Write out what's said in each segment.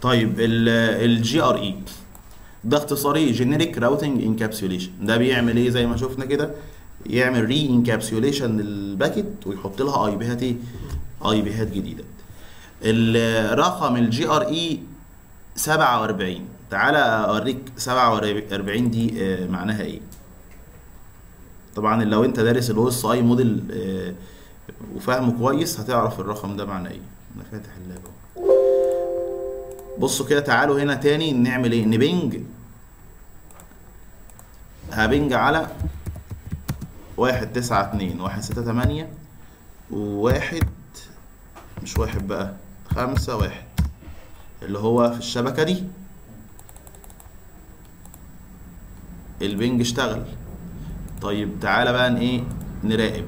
طيب الجي ار اي ده اختصاري جينيريك راوتنج انكابسوليشن ده بيعمل ايه زي ما شفنا كده يعمل ري انكابسوليشن للباكت ويحط لها اي بيهات ايه اي بيهات جديده الرقم الجي ار اي 47 تعالى اوريك 47 دي آه، معناها ايه طبعا لو انت دارس الاو اس اي موديل آه، وفاهمه كويس هتعرف الرقم ده معناه ايه انا فاتح اللاب اهو بصوا كده تعالوا هنا تاني نعمل ايه نبنج هبنج على واحد تسعة اتنين واحد ستة تمانية وواحد مش واحد بقى خمسة واحد اللي هو في الشبكة دي البنج اشتغل طيب تعالى بقى ن- ايه نراقب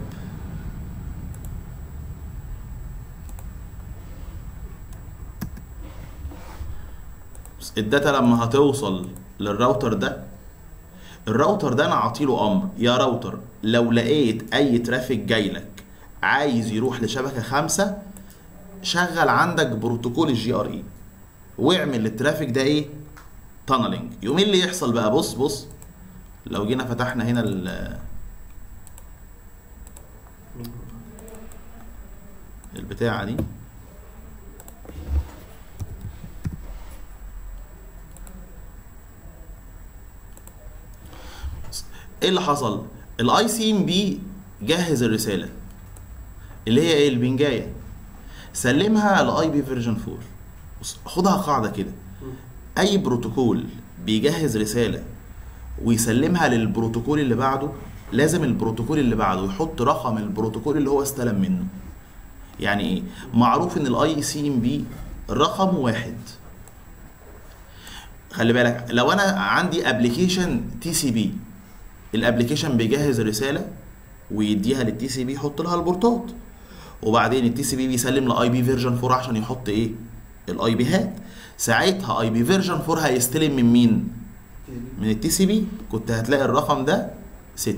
الداتا لما هتوصل للراوتر ده الراوتر ده انا عاطيله امر يا راوتر لو لقيت اي ترافيك جاي لك عايز يروح لشبكه خمسة شغل عندك بروتوكول الجي ار اي واعمل للترافيك ده ايه تانلينج يوم إيه اللي يحصل بقى بص بص لو جينا فتحنا هنا ال البتاعه دي ايه اللي حصل الاي سي ام بي جهز الرساله اللي هي ايه البنجايه سلمها لاي بي فيرجن 4 بص خدها قاعده كده اي بروتوكول بيجهز رساله ويسلمها للبروتوكول اللي بعده لازم البروتوكول اللي بعده يحط رقم البروتوكول اللي هو استلم منه يعني ايه معروف ان الاي سي ام بي رقم واحد خلي بالك لو انا عندي ابلكيشن تي سي بي الابلكيشن بيجهز رساله ويديها للتي سي بي يحط لها البورتات وبعدين التي سي بي بيسلم لاي بي فيرجن 4 عشان يحط ايه الاي بيهات ساعتها اي بي فيرجن 4 هيستلم من مين من التي سي بي كنت هتلاقي الرقم ده 6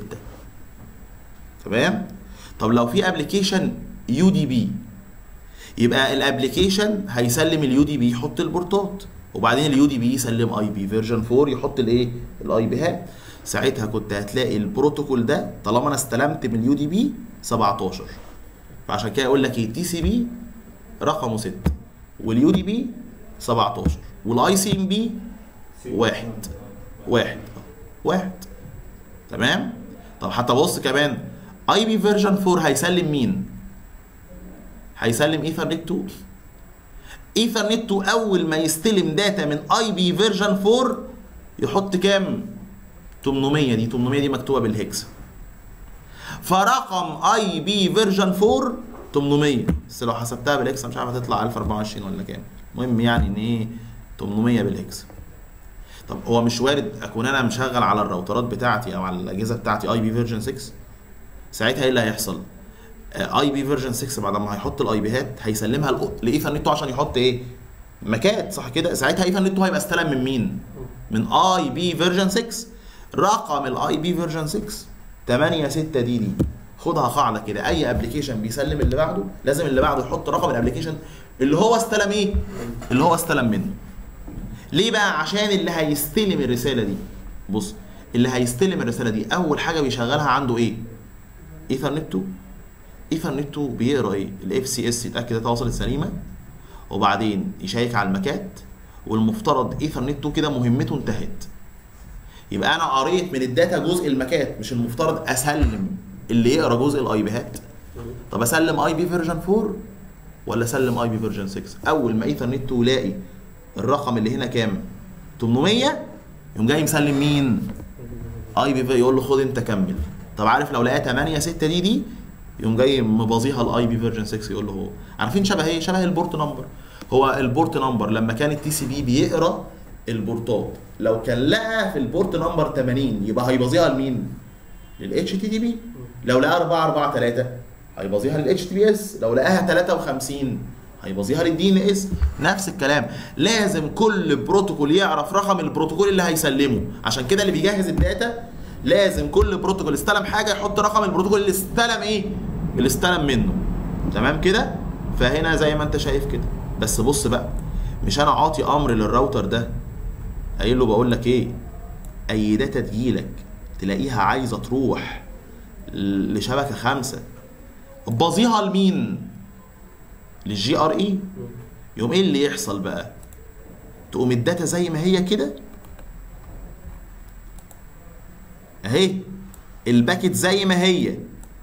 تمام طب لو في ابلكيشن يو دي بي يبقى الابلكيشن هيسلم اليو دي بي يحط البورتات وبعدين اليو دي بي يسلم اي بي فيرجن 4 يحط الايه الاي بيهات ساعتها كنت هتلاقي البروتوكول ده طالما انا استلمت من اليو دي بي 17 فعشان كده اقول لك ايه تي سي بي رقمه 6 واليو دي بي 17 والاي سي ام بي واحد واحد واحد تمام طب حتى بص كمان اي بي فيرجن 4 هيسلم مين هيسلم ايثرنت 2 ايثرنت 2 اول ما يستلم داتا من اي بي فيرجن 4 يحط كام 800 دي 800 دي مكتوبه بالهكس فرقم اي بي فيرجن 4 800 بس لو حسبتها بالهكس مش عارف هتطلع 1024 ولا كام المهم يعني ان ايه 800 بالهكس طب هو مش وارد اكون انا مشغل على الراوترات بتاعتي او على الاجهزه بتاعتي اي بي فيرجن 6 ساعتها ايه اللي هيحصل اي بي فيرجن 6 بعد ما هيحط الاي بيهات هيسلمها لايثرنت عشان يحط ايه ماكات صح كده ساعتها ايثرنت هيبقى استلم من مين من اي بي فيرجن 6 رقم الاي بي فيرجن 6 8 6 دي دي خدها قاعده كده اي ابلكيشن بيسلم اللي بعده لازم اللي بعده يحط رقم الابلكيشن اللي هو استلم ايه اللي هو استلم منه ليه بقى عشان اللي هيستلم الرساله دي بص اللي هيستلم الرساله دي اول حاجه بيشغلها عنده ايه ايثرنت 2 ايثرنت 2 بيقرا ايه الاف سي اس يتاكد انها وصلت سليمه وبعدين يشيك على المكات والمفترض ايثرنت 2 كده مهمته انتهت يبقى انا قريت من الداتا جزء المكات مش المفترض اسلم اللي يقرا جزء الاي بيهات طب اسلم اي بي فيرجن 4 ولا اسلم اي بي فيرجن 6 اول ما ايثرنت يلاقي الرقم اللي هنا كام 800 يقوم جاي مسلم مين اي بي يقول له خد انت كمل طب عارف لو لقى 8 6 دي دي يقوم جاي مبازيها الاي بي فيرجن 6 يقول له هو عارفين شبه ايه شبه البورت نمبر هو البورت نمبر لما كان التي سي بي بيقرا البورتات لو كان لقى في البورت نمبر 80 يبقى هيبازيها لمين للاتش تي تي بي لو لقى 4 4 3 هيبازيها للاتش تي بي اس لو لقاها 53 هيبازيها للدي ان اس نفس الكلام لازم كل بروتوكول يعرف رقم البروتوكول اللي هيسلمه عشان كده اللي بيجهز الداتا لازم كل بروتوكول استلم حاجه يحط رقم البروتوكول اللي استلم ايه اللي استلم منه تمام كده فهنا زي ما انت شايف كده بس بص بقى مش انا عاطي امر للراوتر ده قايل له بقول لك ايه اي داتا تجيلك تلاقيها عايزه تروح ل- لشبكه خمسه باظيها لمين للجي ار اي يقوم ايه اللي يحصل بقى تقوم الداتا زي ما هي كده اهي الباكت زي ما هي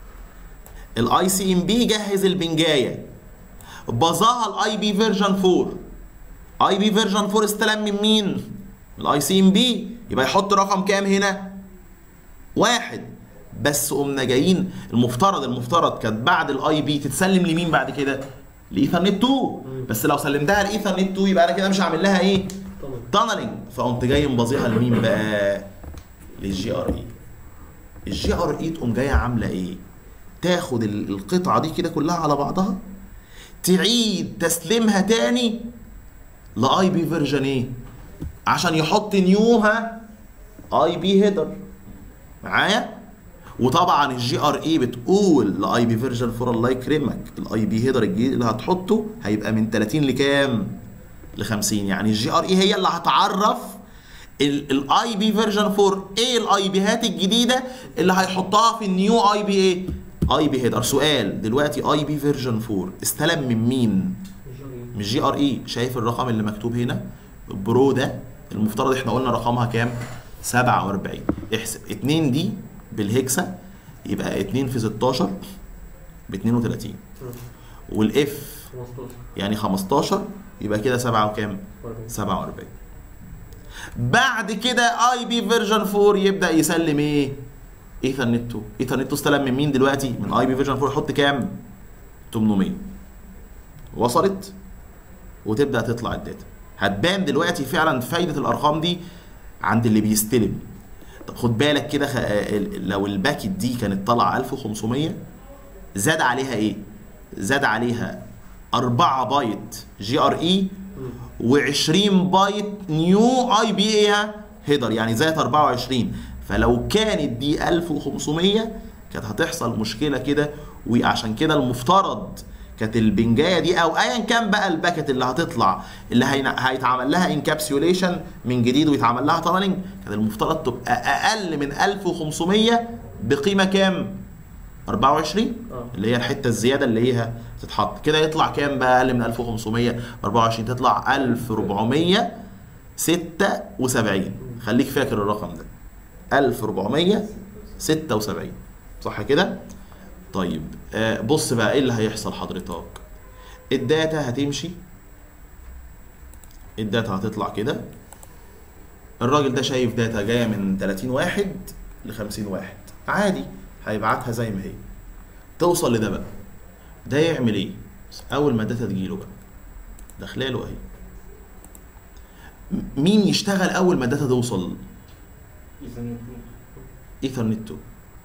الاي سي ام بي جهز البنجايه بظاها الاي بي فيرجن 4 اي بي فيرجن 4 استلم من مين؟ من الاي سي ام بي يبقى يحط رقم كام هنا؟ واحد بس قمنا جايين المفترض المفترض كانت بعد الاي بي تتسلم لمين بعد كده؟ لايثرنت 2 بس لو سلمتها لايثرنت 2 يبقى انا كده مش هعمل لها ايه؟ طبعا تانلنج فقمت جاي مبظيها لمين بقى؟ للجي ار اي الجي ار اي تقوم جايه عامله ايه؟ تاخد ال- القطعه دي كده كلها على بعضها تعيد تسليمها تاني لاي بي فيرجن ايه؟ عشان يحط نيوها اي بي هيدر معايا؟ وطبعا الجي ار اي بتقول لاي بي فيرجن 4 الله يكرمك الاي بي هيدر الجديد اللي هتحطه هيبقى من 30 لكام؟ ل 50 يعني الجي ار اي هي اللي هتعرف الاي بي فيرجن 4 ايه الاي بيهات الجديده اللي هيحطها في النيو اي بي ايه؟ اي بي هيدر سؤال دلوقتي اي بي فيرجن 4 استلم من مين؟ من جي ار اي شايف الرقم اللي مكتوب هنا برو ده المفترض احنا قلنا رقمها كام 47 احسب 2 دي بالهكسا يبقى 2 في 16 ب 32 والاف 15 يعني 15 يبقى كده 7 وكام 47 بعد كده اي بي فيرجن 4 يبدا يسلم ايه ايثرنت 2 ايثرنت 2 استلم من مين دلوقتي من اي بي فيرجن 4 يحط كام 800 وصلت وتبدا تطلع الداتا هتبان دلوقتي فعلا فايده الارقام دي عند اللي بيستلم طب خد بالك كده خ... ال- لو الباكت دي كانت طالعه 1500 زاد عليها ايه زاد عليها 4 بايت جي ار اي و20 بايت نيو اي بي ايه هيدر يعني زائد 24 فلو كانت دي 1500 كانت هتحصل مشكله كده وعشان كده المفترض كانت البنجايه دي او ايا كان بقى الباكت اللي هتطلع اللي هين- هيتعمل لها انكابسيوليشن من جديد ويتعمل لها تانلنج كان المفترض تبقى اقل من 1500 بقيمه كام؟ 24 اه اللي هي الحته الزياده اللي هي تتحط كده يطلع كام بقى اقل من 1500 24 تطلع 1476 خليك فاكر الرقم ده 1476 صح كده طيب آه بص بقى ايه اللي هيحصل حضرتك الداتا هتمشي الداتا هتطلع كده الراجل ده شايف داتا جايه من 30 واحد ل 50 واحد عادي هيبعتها زي ما هي توصل لده بقى ده يعمل ايه اول ما الداتا تجيله بقى داخلاله اهي م- مين يشتغل اول ما الداتا توصل ايثرنت 2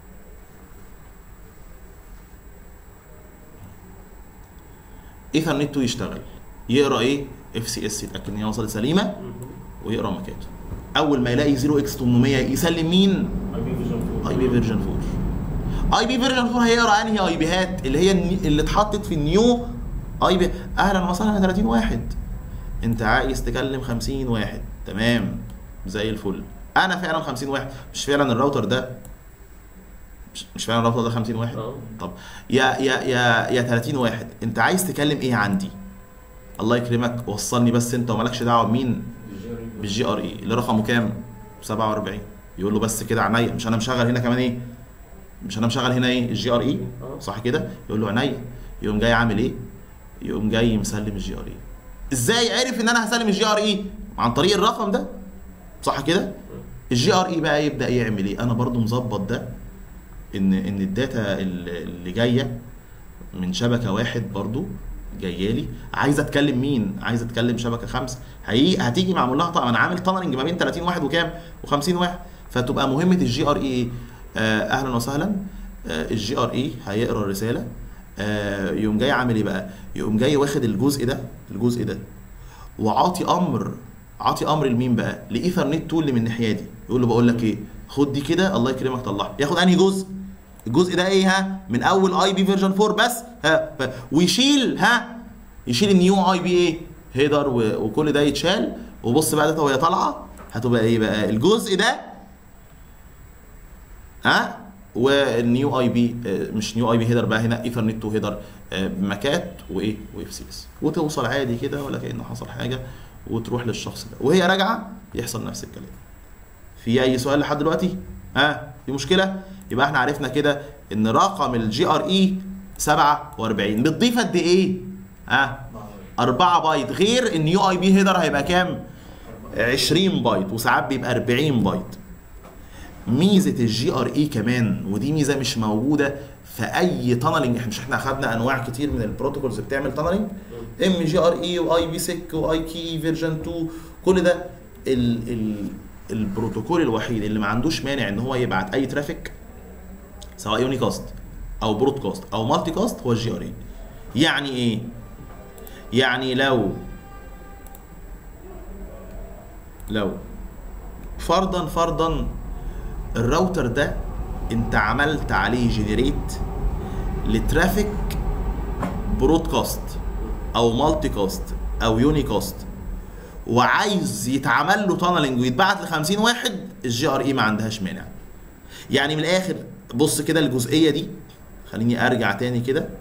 ايثرنت 2 يشتغل يقرا ايه اف سي اس يتاكد ان هي وصلت سليمه ويقرا مكانه اول ما يلاقي 0 اكس 800 يسلم مين اي بي فيجن 4 اي بي فيرجن 4 اي بي فيرجن 4 هيقرا انهي اي بيهات اللي هي الني- اللي اتحطت في النيو اي بي اهلا وسهلا يا 30 واحد انت عايز تكلم 50 واحد تمام زي الفل انا فعلا 50 واحد مش فعلا الراوتر ده مش- مش فعلا الراوتر ده 50 واحد اه طب يا يا يا يا 30 واحد انت عايز تكلم ايه عندي الله يكرمك وصلني بس انت ومالكش دعوه بمين بالجي ار اي اللي رقمه كام 47 يقول له بس كده عينيا مش انا مشغل هنا كمان ايه مش انا مشغل هنا ايه الجي ار اي اه صح كده يقول له عينيا يقوم جاي عامل ايه يقوم جاي مسلم الجي ار اي ازاي عرف ان انا هسلم الجي ار اي عن طريق الرقم ده صح كده الجي ار اي بقى يبدا يعمل ايه انا برضو مظبط ده ان ان الداتا اللي اللي جايه من شبكه واحد برضو جايه لي عايز اتكلم مين عايز اتكلم شبكه خمسه هي هتيجي معمول لها طبعا انا عامل تانلنج ما بين 30 واحد وكام و50 واحد فتبقى مهمه الجي ار اي ايه آه اهلا وسهلا آه الجي ار اي هيقرا الرساله آه يقوم جاي عامل ايه بقى يقوم جاي واخد الجزء ده الجزء ده وعاطي امر عاطي امر لمين بقى لايثرنت 2 اللي من الناحيه دي يقول له بقول لك ايه خد دي كده الله يكرمك طلعها ياخد انهي جزء الجزء ده ايه ها من اول اي بي فيرجن 4 بس ها ف- ويشيل ها يشيل النيو اي بي ايه هيدر و- وكل ده يتشال وبص بقى داتا وهي طالعه هتبقى ايه بقى الجزء ده ها والنيو اي بي مش نيو اي بي هيدر بقى هنا ايثرنت 2 هيدر ماكات وايه واف سي اس وتوصل عادي كده ولا كأن حصل حاجه وتروح للشخص ده وهي راجعه يحصل نفس الكلام في اي سؤال لحد دلوقتي ها آه في مشكله يبقى احنا عرفنا كده ان رقم الجي ار اي 47 بتضيف قد ايه ها آه 4 بايت غير النيو اي بي هيدر هيبقى كام 20 بايت وساعات بيبقى 40 بايت ميزه الجي ار اي كمان ودي ميزه مش موجوده في اي تانلنج احنا مش احنا اخدنا انواع كتير من البروتوكولز بتعمل تانلنج ام جي ار اي واي بي سيك واي كي فيرجن 2 كل ده ال ال البروتوكول الوحيد اللي ما عندوش مانع ان هو يبعت اي ترافيك سواء يونيكاست او برودكاست او مالتي كاست هو الجي ار اي يعني ايه يعني لو لو فرضا فرضا الراوتر ده انت عملت عليه جنريت لترافيك برودكاست او مالتي كاست او يونيكاست وعايز يتعمل له تانلنج ويتبعت ل 50 واحد الجي ار اي ما عندهاش مانع يعني من الاخر بص كده الجزئيه دي خليني ارجع تاني كده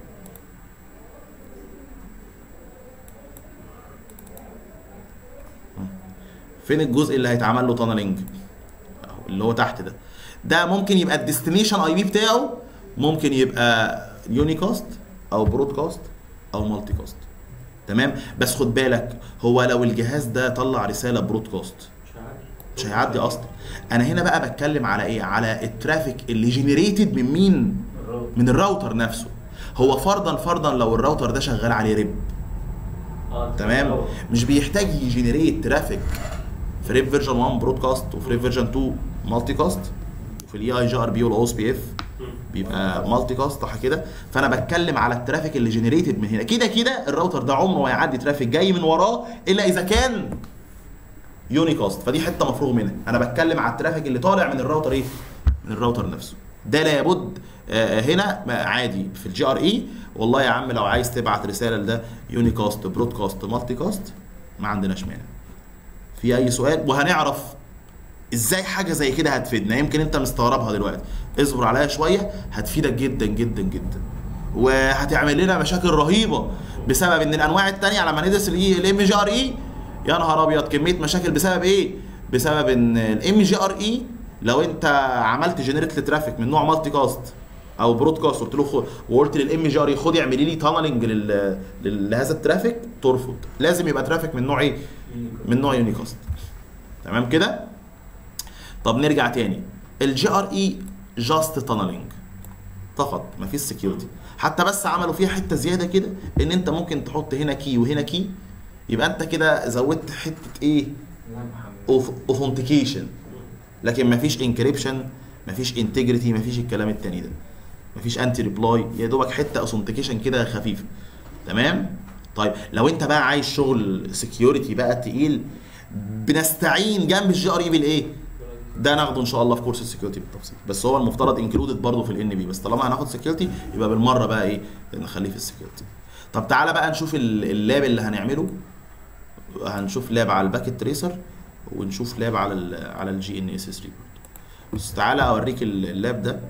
فين الجزء اللي هيتعمل له تانلنج اللي هو تحت ده ده ممكن يبقى الديستنيشن اي بي بتاعه ممكن يبقى يونيكاست او برودكاست او مالتي كاست تمام بس خد بالك هو لو الجهاز ده طلع رساله برودكاست مش هيعدي اصلا انا هنا بقى بتكلم على ايه على الترافيك اللي جنريتد من مين من الراوتر نفسه هو فرضا فرضا لو الراوتر ده شغال عليه ريب تمام مش بيحتاج يجنريت ترافيك في ريب فيرجن 1 برودكاست وفي ريب فيرجن 2 مالتي كاست وفي الاي اي جي ار بي والاو اس بي اف بيبقى مالتي كاست صح كده فانا بتكلم على الترافيك اللي جنريتد من هنا كده كده الراوتر ده عمره ما يعدي ترافيك جاي من وراه الا اذا كان يونيكاست فدي حته مفروغ منها انا بتكلم على الترافيك اللي طالع من الراوتر ايه من الراوتر نفسه ده لابد آه، هنا ما- عادي في الجي ار اي والله يا عم لو عايز تبعت رساله لده يونيكاست برودكاست مالتي كاست ما عندناش مانع في اي سؤال وهنعرف ازاي حاجه زي كده هتفيدنا يمكن انت مستغربها دلوقتي اصبر عليها شويه هتفيدك جدا جدا جدا وهتعمل لنا مشاكل رهيبه بسبب ان الانواع التانية لما ندرس الاي الام جي ار اي يا نهار ابيض كميه مشاكل بسبب ايه بسبب ان الام جي ار اي لو انت عملت جنريت لترافيك من نوع مالتي كاست او برودكاست قلت له خد وقلت للام جي ار اي خد اعملي لي تانلنج لل... لل- لهذا الترافيك ترفض لازم يبقى ترافيك من نوع ايه من نوع يونيكاست تمام كده طب نرجع تاني الجي ار اي جاست تانلنج فقط مفيش سكيورتي حتى بس عملوا فيها حته زياده كده ان انت ممكن تحط هنا كي وهنا كي يبقى انت كده زودت حته ايه اوثنتيكيشن لكن مفيش انكريبشن مفيش انتجريتي مفيش الكلام التاني ده مفيش انتي ريبلاي يا دوبك حته اوثنتيكيشن كده خفيفه تمام طيب لو انت بقى عايز شغل سكيورتي بقى تقيل بنستعين جنب الجي ار اي بالايه ده ناخده ان شاء الله في كورس السكيورتي بالتفصيل بس هو المفترض انكلودد برضه في الان بي بس طالما هناخد سكيورتي يبقى بالمره بقى ايه نخليه في السكيورتي طب تعالى بقى نشوف ال- اللاب اللي هنعمله هنشوف لاب على الباكيت تريسر ونشوف لاب على ال على الجي ان اس اس 3 بس تعالى اوريك ال- اللاب ده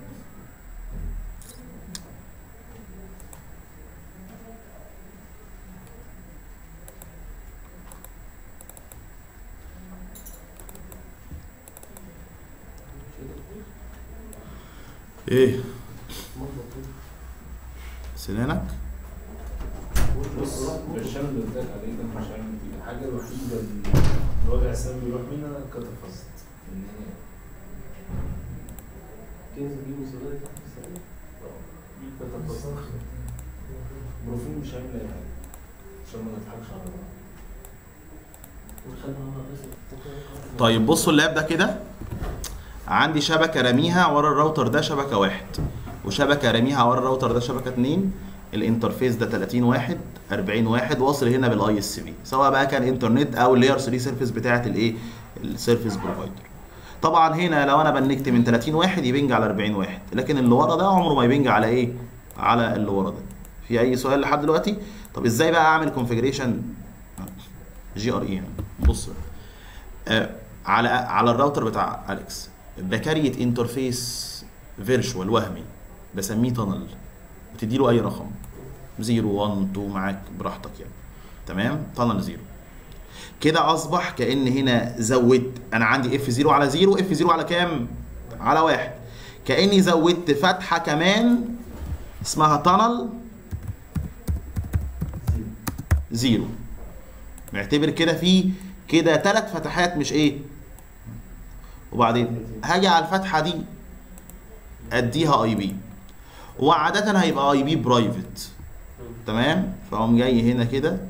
ايه سنانك بص الشام اللي قلت لك عليه ده مش هعمل فيه الحاجه الوحيده اللي الوضع السام بيروح منها كتفصت ان هي كنز دي وصلت تحت السرير كتفصت بروفين مش هيعمل اي حاجه عشان ما نضحكش على بعض ونخليها بس طيب بصوا اللاب ده كده عندي شبكه راميها ورا الراوتر ده شبكه واحد وشبكه راميها ورا الراوتر ده شبكه اتنين الانترفيس ده 30 واحد 40 واحد واصل هنا بالاي اس بي سواء بقى كان انترنت او اللاير 3 سيرفيس بتاعه الايه السيرفيس بروفايدر طبعا هنا لو انا بنكت من 30 واحد يبنج على 40 واحد لكن اللي ورا ده عمره ما يبنج على ايه على اللي ورا ده في اي سؤال لحد دلوقتي طب ازاي بقى اعمل كونفيجريشن جي ار اي بص آه على على الراوتر بتاع اليكس بكريت انترفيس فيرشوال وهمي بسميه تانل بتدي له اي رقم 0 1 2 معاك براحتك يعني تمام تانل 0 كده اصبح كان هنا زودت انا عندي اف 0 على 0 اف 0 على كام على واحد كاني زودت فتحه كمان اسمها تانل زيرو معتبر كده في كده ثلاث فتحات مش ايه وبعدين هاجي على الفتحه دي اديها اي بي وعاده هيبقى اي بي برايفت تمام فاقوم جاي هنا كده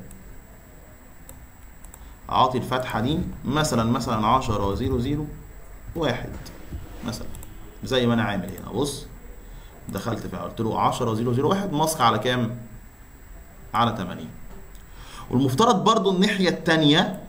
اعطي الفتحه دي مثلا مثلا 10 0 0 1 مثلا زي ما انا عامل هنا بص دخلت فيها قلت له 10 0 0 1 ماسك على كام على 80 والمفترض برضو الناحيه الثانيه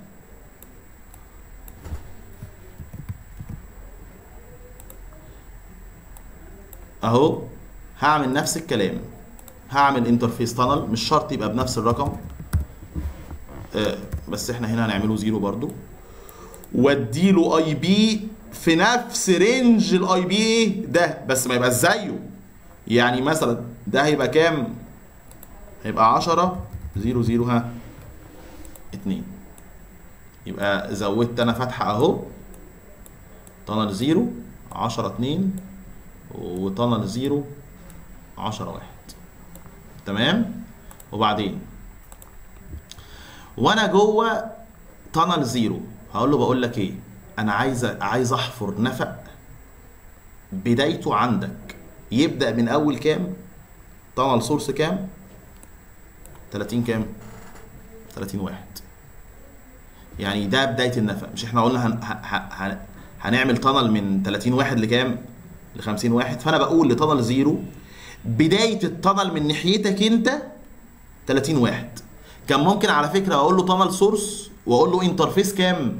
اهو هعمل نفس الكلام هعمل انترفيس تانل مش شرط يبقى بنفس الرقم آه بس احنا هنا هنعمله زيرو برضو واديله اي بي في نفس رينج الاي بي ايه ده بس ما يبقاش زيه يعني مثلا ده هيبقى كام هيبقى 10 0 0 ها 2 يبقى زودت انا فتحه اهو تانل 0 10 2 وتانل 0 10 1 تمام وبعدين وانا جوه تانل 0 هقول له بقول لك ايه انا عايز عايز احفر نفق بدايته عندك يبدا من اول كام تانل سورس كام 30 كام 30 واحد يعني ده بدايه النفق مش احنا قلنا هن... ه... ه... هنعمل تانل من 30 واحد لكام ل 50 واحد فانا بقول لتانل زيرو بدايه التانل من ناحيتك انت 30 واحد كان ممكن على فكره اقول له تانل سورس واقول له انترفيس كام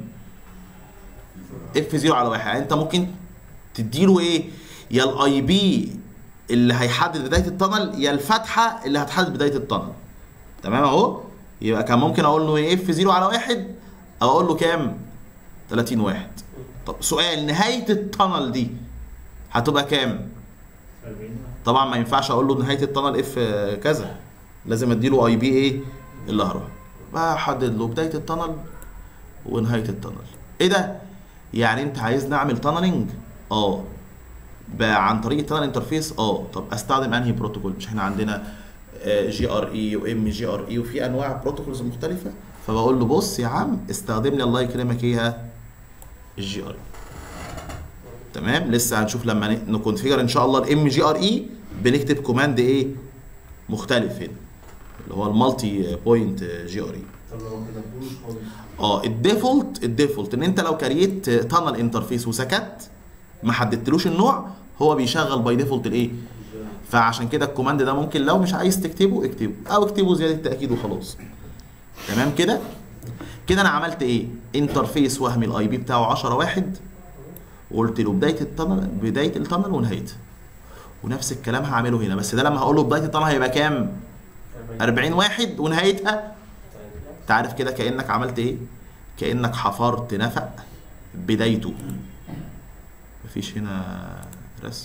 اف 0 على واحد يعني انت ممكن تديله ايه يا الاي بي اللي هيحدد بدايه التانل يا الفتحه اللي هتحدد بدايه التانل تمام اهو يبقى كان ممكن اقول له ايه اف 0 على واحد او اقول له كام 30 واحد طب سؤال نهايه التانل دي هتبقى كام 40 طبعا ما ينفعش اقول له نهايه التانل اف كذا لازم اديله اي بي ايه اللي هروح بحدد له بدايه التانل ونهايه التانل ايه ده يعني انت عايز نعمل تانلنج اه بقى عن طريق التانل انترفيس اه طب استخدم انهي بروتوكول مش احنا عندنا جي ار اي وام جي ار اي وفي انواع بروتوكولز مختلفه فبقول له بص يا عم استخدم لي الله يكرمك ايه الجي ار اي تمام لسه هنشوف لما ن- نكونفيجر ان شاء الله الام جي ار اي بنكتب كوماند ايه مختلف هنا اللي هو المالتي بوينت جي ار اي طب لو ما كتبتوش خالص اه الديفولت الديفولت ان انت لو كريت تانل انترفيس وسكت ما حددتلوش النوع هو بيشغل باي ديفولت الايه فعشان كده الكوماند ده ممكن لو مش عايز تكتبه اكتبه او اكتبه زياده تاكيد وخلاص تمام كده كده انا عملت ايه انترفيس وهمي الاي بي بتاعه 10 واحد وقلت له بدايه التانل بدايه التانل ونهايتها ونفس الكلام هعمله هنا بس ده لما هقول له بدايه التانل هيبقى كام 40 واحد ونهايتها تعرف كده كانك عملت ايه كانك حفرت نفق بدايته مفيش هنا رسم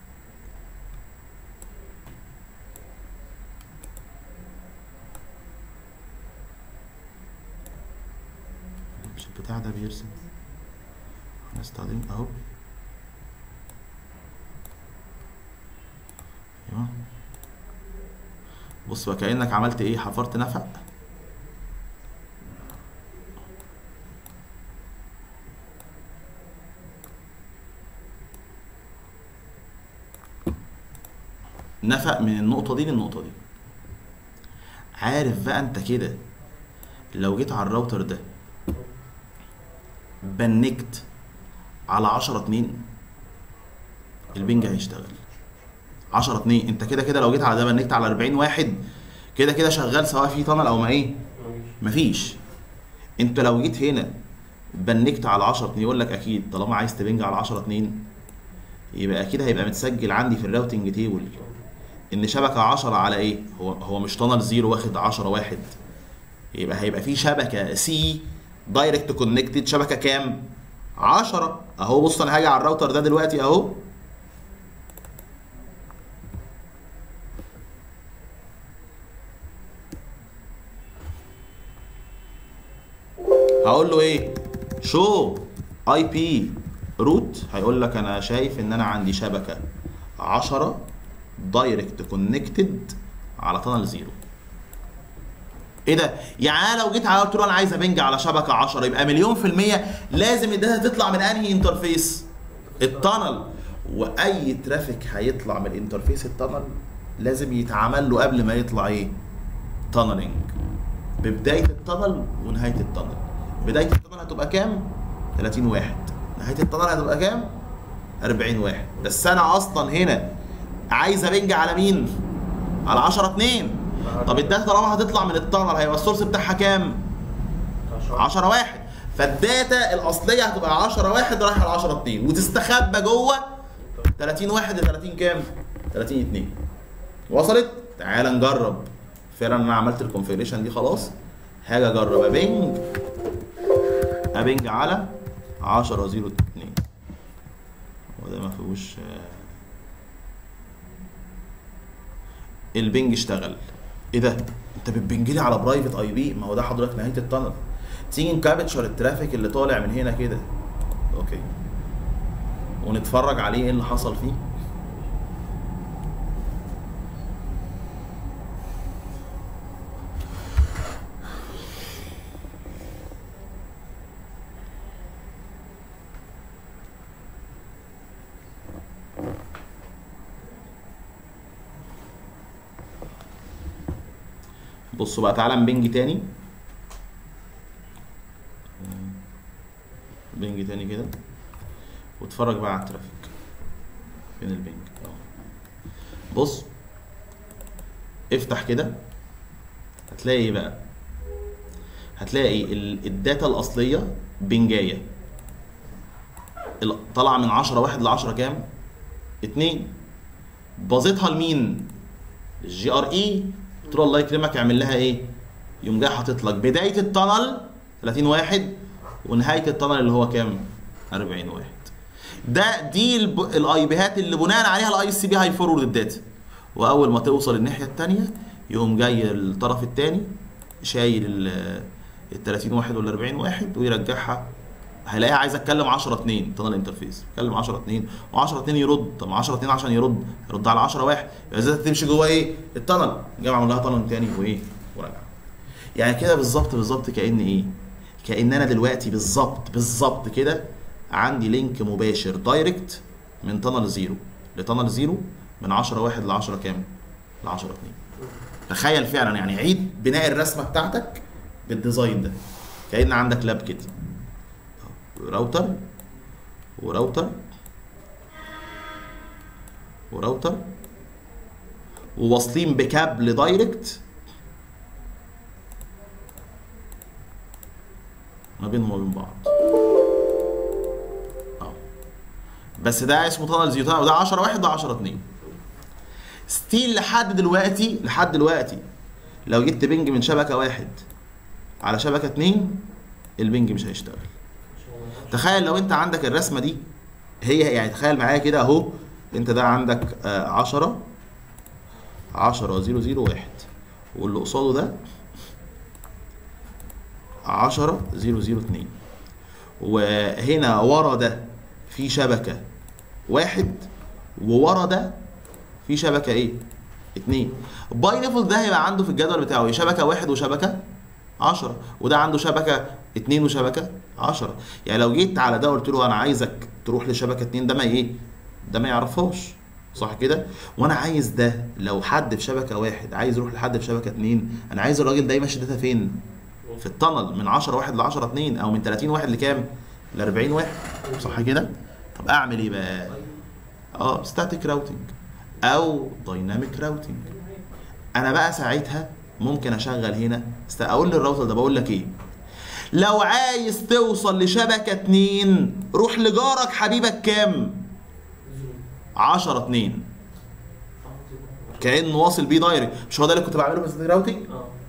مش البتاع ده بيرسم هنستخدم اهو ايوه بص بقى كانك عملت ايه حفرت نفق نفق من النقطة دي للنقطة دي عارف بقى انت كده لو جيت على الراوتر ده بنكت على 10 2 البنج هيشتغل 10 2 انت كده كده لو جيت على ده بنكت على 40 واحد كده كده شغال سواء في تانل او ما ايه مفيش انت لو جيت هنا بنكت على 10 2 يقول لك اكيد طالما عايز تبنج على 10 2 يبقى اكيد هيبقى متسجل عندي في الراوتنج تيبل ان شبكه 10 على ايه هو هو مش تانل زيرو واخد 10 واحد يبقى هيبقى في شبكه سي دايركت كونكتد شبكه كام 10 اهو بص انا هاجي على الراوتر ده دلوقتي اهو هقول له ايه شو اي بي روت هيقول لك انا شايف ان انا عندي شبكه 10 دايركت كونكتد على تانل زيرو ايه ده؟ يعني انا لو جيت على قلت له انا عايز ابنج على شبكه 10 يبقى مليون في الميه لازم الداتا تطلع من انهي انترفيس؟ التانل واي ترافيك هيطلع من الانترفيس التانل لازم يتعمل له قبل ما يطلع ايه؟ تانلنج ببدايه التانل ونهايه التانل بدايه التانل هتبقى كام؟ 30 واحد نهايه التانل هتبقى كام؟ 40 واحد بس انا اصلا هنا عايز ابنج على مين؟ على 10 2 طب الداتا طالما هتطلع من التانل هيبقى السورس بتاعها كام؟ 10 واحد فالداتا الاصليه هتبقى 10 واحد رايحه ل 10 2 وتستخبى جوه 30 واحد ل 30 كام؟ 30 2 وصلت؟ تعال نجرب فعلا انا عملت الكونفيجريشن دي خلاص هاجي اجرب ابنج ابنج على 10 0 2 وده ما فيهوش آه، البنج اشتغل ايه ده انت بتبنج لي على برايفت اي بي ما هو ده حضرتك نهايه التانل تيجي نكابتشر الترافيك اللي طالع من هنا كده اوكي ونتفرج عليه ايه اللي حصل فيه بصوا بقى تعالى نبنج تاني بنج تاني كده واتفرج بقى على الترافيك فين البنج اهو بص افتح كده هتلاقي ايه بقى هتلاقي ال- الداتا الاصليه بنجايه ال- طالعه من 10 واحد ل 10 كام 2 باظتها لمين الجي ار اي قلت له الله يكرمك اعمل لها ايه يوم جاي حاطط لك بدايه التنل 30 واحد ونهايه التنل اللي هو كام 40 واحد ده دي الاي بيهات اللي بناء عليها الاي سي بي هيفورورد الداتا واول ما توصل الناحيه الثانيه يقوم جاي الطرف الثاني شايل ال 30 واحد ولا 40 واحد ويرجعها هيلاقيها عايز اتكلم 10 2 تنل انترفيس اتكلم 10 2 و10 2 يرد طب 10 2 عشان يرد يرد على 10 واحد يبقى ازاي تمشي جوه ايه التنل جاي معمول لها تنل تاني وايه وراجع يعني كده بالظبط بالظبط كان ايه كان انا دلوقتي بالظبط بالظبط كده عندي لينك مباشر دايركت من تنل زيرو لتنل زيرو من 10 واحد ل 10 كام ل 10 2 تخيل فعلا يعني عيد بناء الرسمه بتاعتك بالديزاين ده كان عندك لاب كده راوتر وراوتر وراوتر وواصلين بكابل دايركت ما بينهم وبين بعض اه بس ده اسمه تانل زيرو وده 10 واحد وده 10 2 ستيل لحد دلوقتي لحد دلوقتي لو جبت بنج من شبكه واحد على شبكه اتنين البنج مش هيشتغل تخيل لو انت عندك الرسمه دي هي يعني تخيل معايا كده اهو انت ده عندك آه 10 10 0 0 1 واللي قصاده ده 10 0 0 2 وهنا ورا ده في شبكه واحد وورا ده في شبكه ايه؟ اتنين باي ديفولت ده هيبقى عنده في الجدول بتاعه شبكه واحد وشبكه 10 وده عنده شبكه اتنين وشبكه 10 يعني لو جيت على ده قلت له انا عايزك تروح لشبكه اتنين ده ما ايه؟ ده ما يعرفهاش صح كده؟ وانا عايز ده لو حد في شبكه واحد عايز يروح لحد في شبكه اتنين انا عايز الراجل ده يمشي داتا فين؟ في التنل من 10 واحد ل 10 2 او من 30 واحد لكام؟ ل 40 واحد صح كده؟ طب اعمل ايه بقى؟ اه ستاتيك راوتنج او دايناميك راوتنج انا بقى ساعتها ممكن اشغل هنا است- اقول للراوتر ده بقول لك ايه لو عايز توصل لشبكه اتنين روح لجارك حبيبك كام 10 2 كانه واصل بيه دايركت مش هو ده اللي كنت بعمله في الراوتنج اه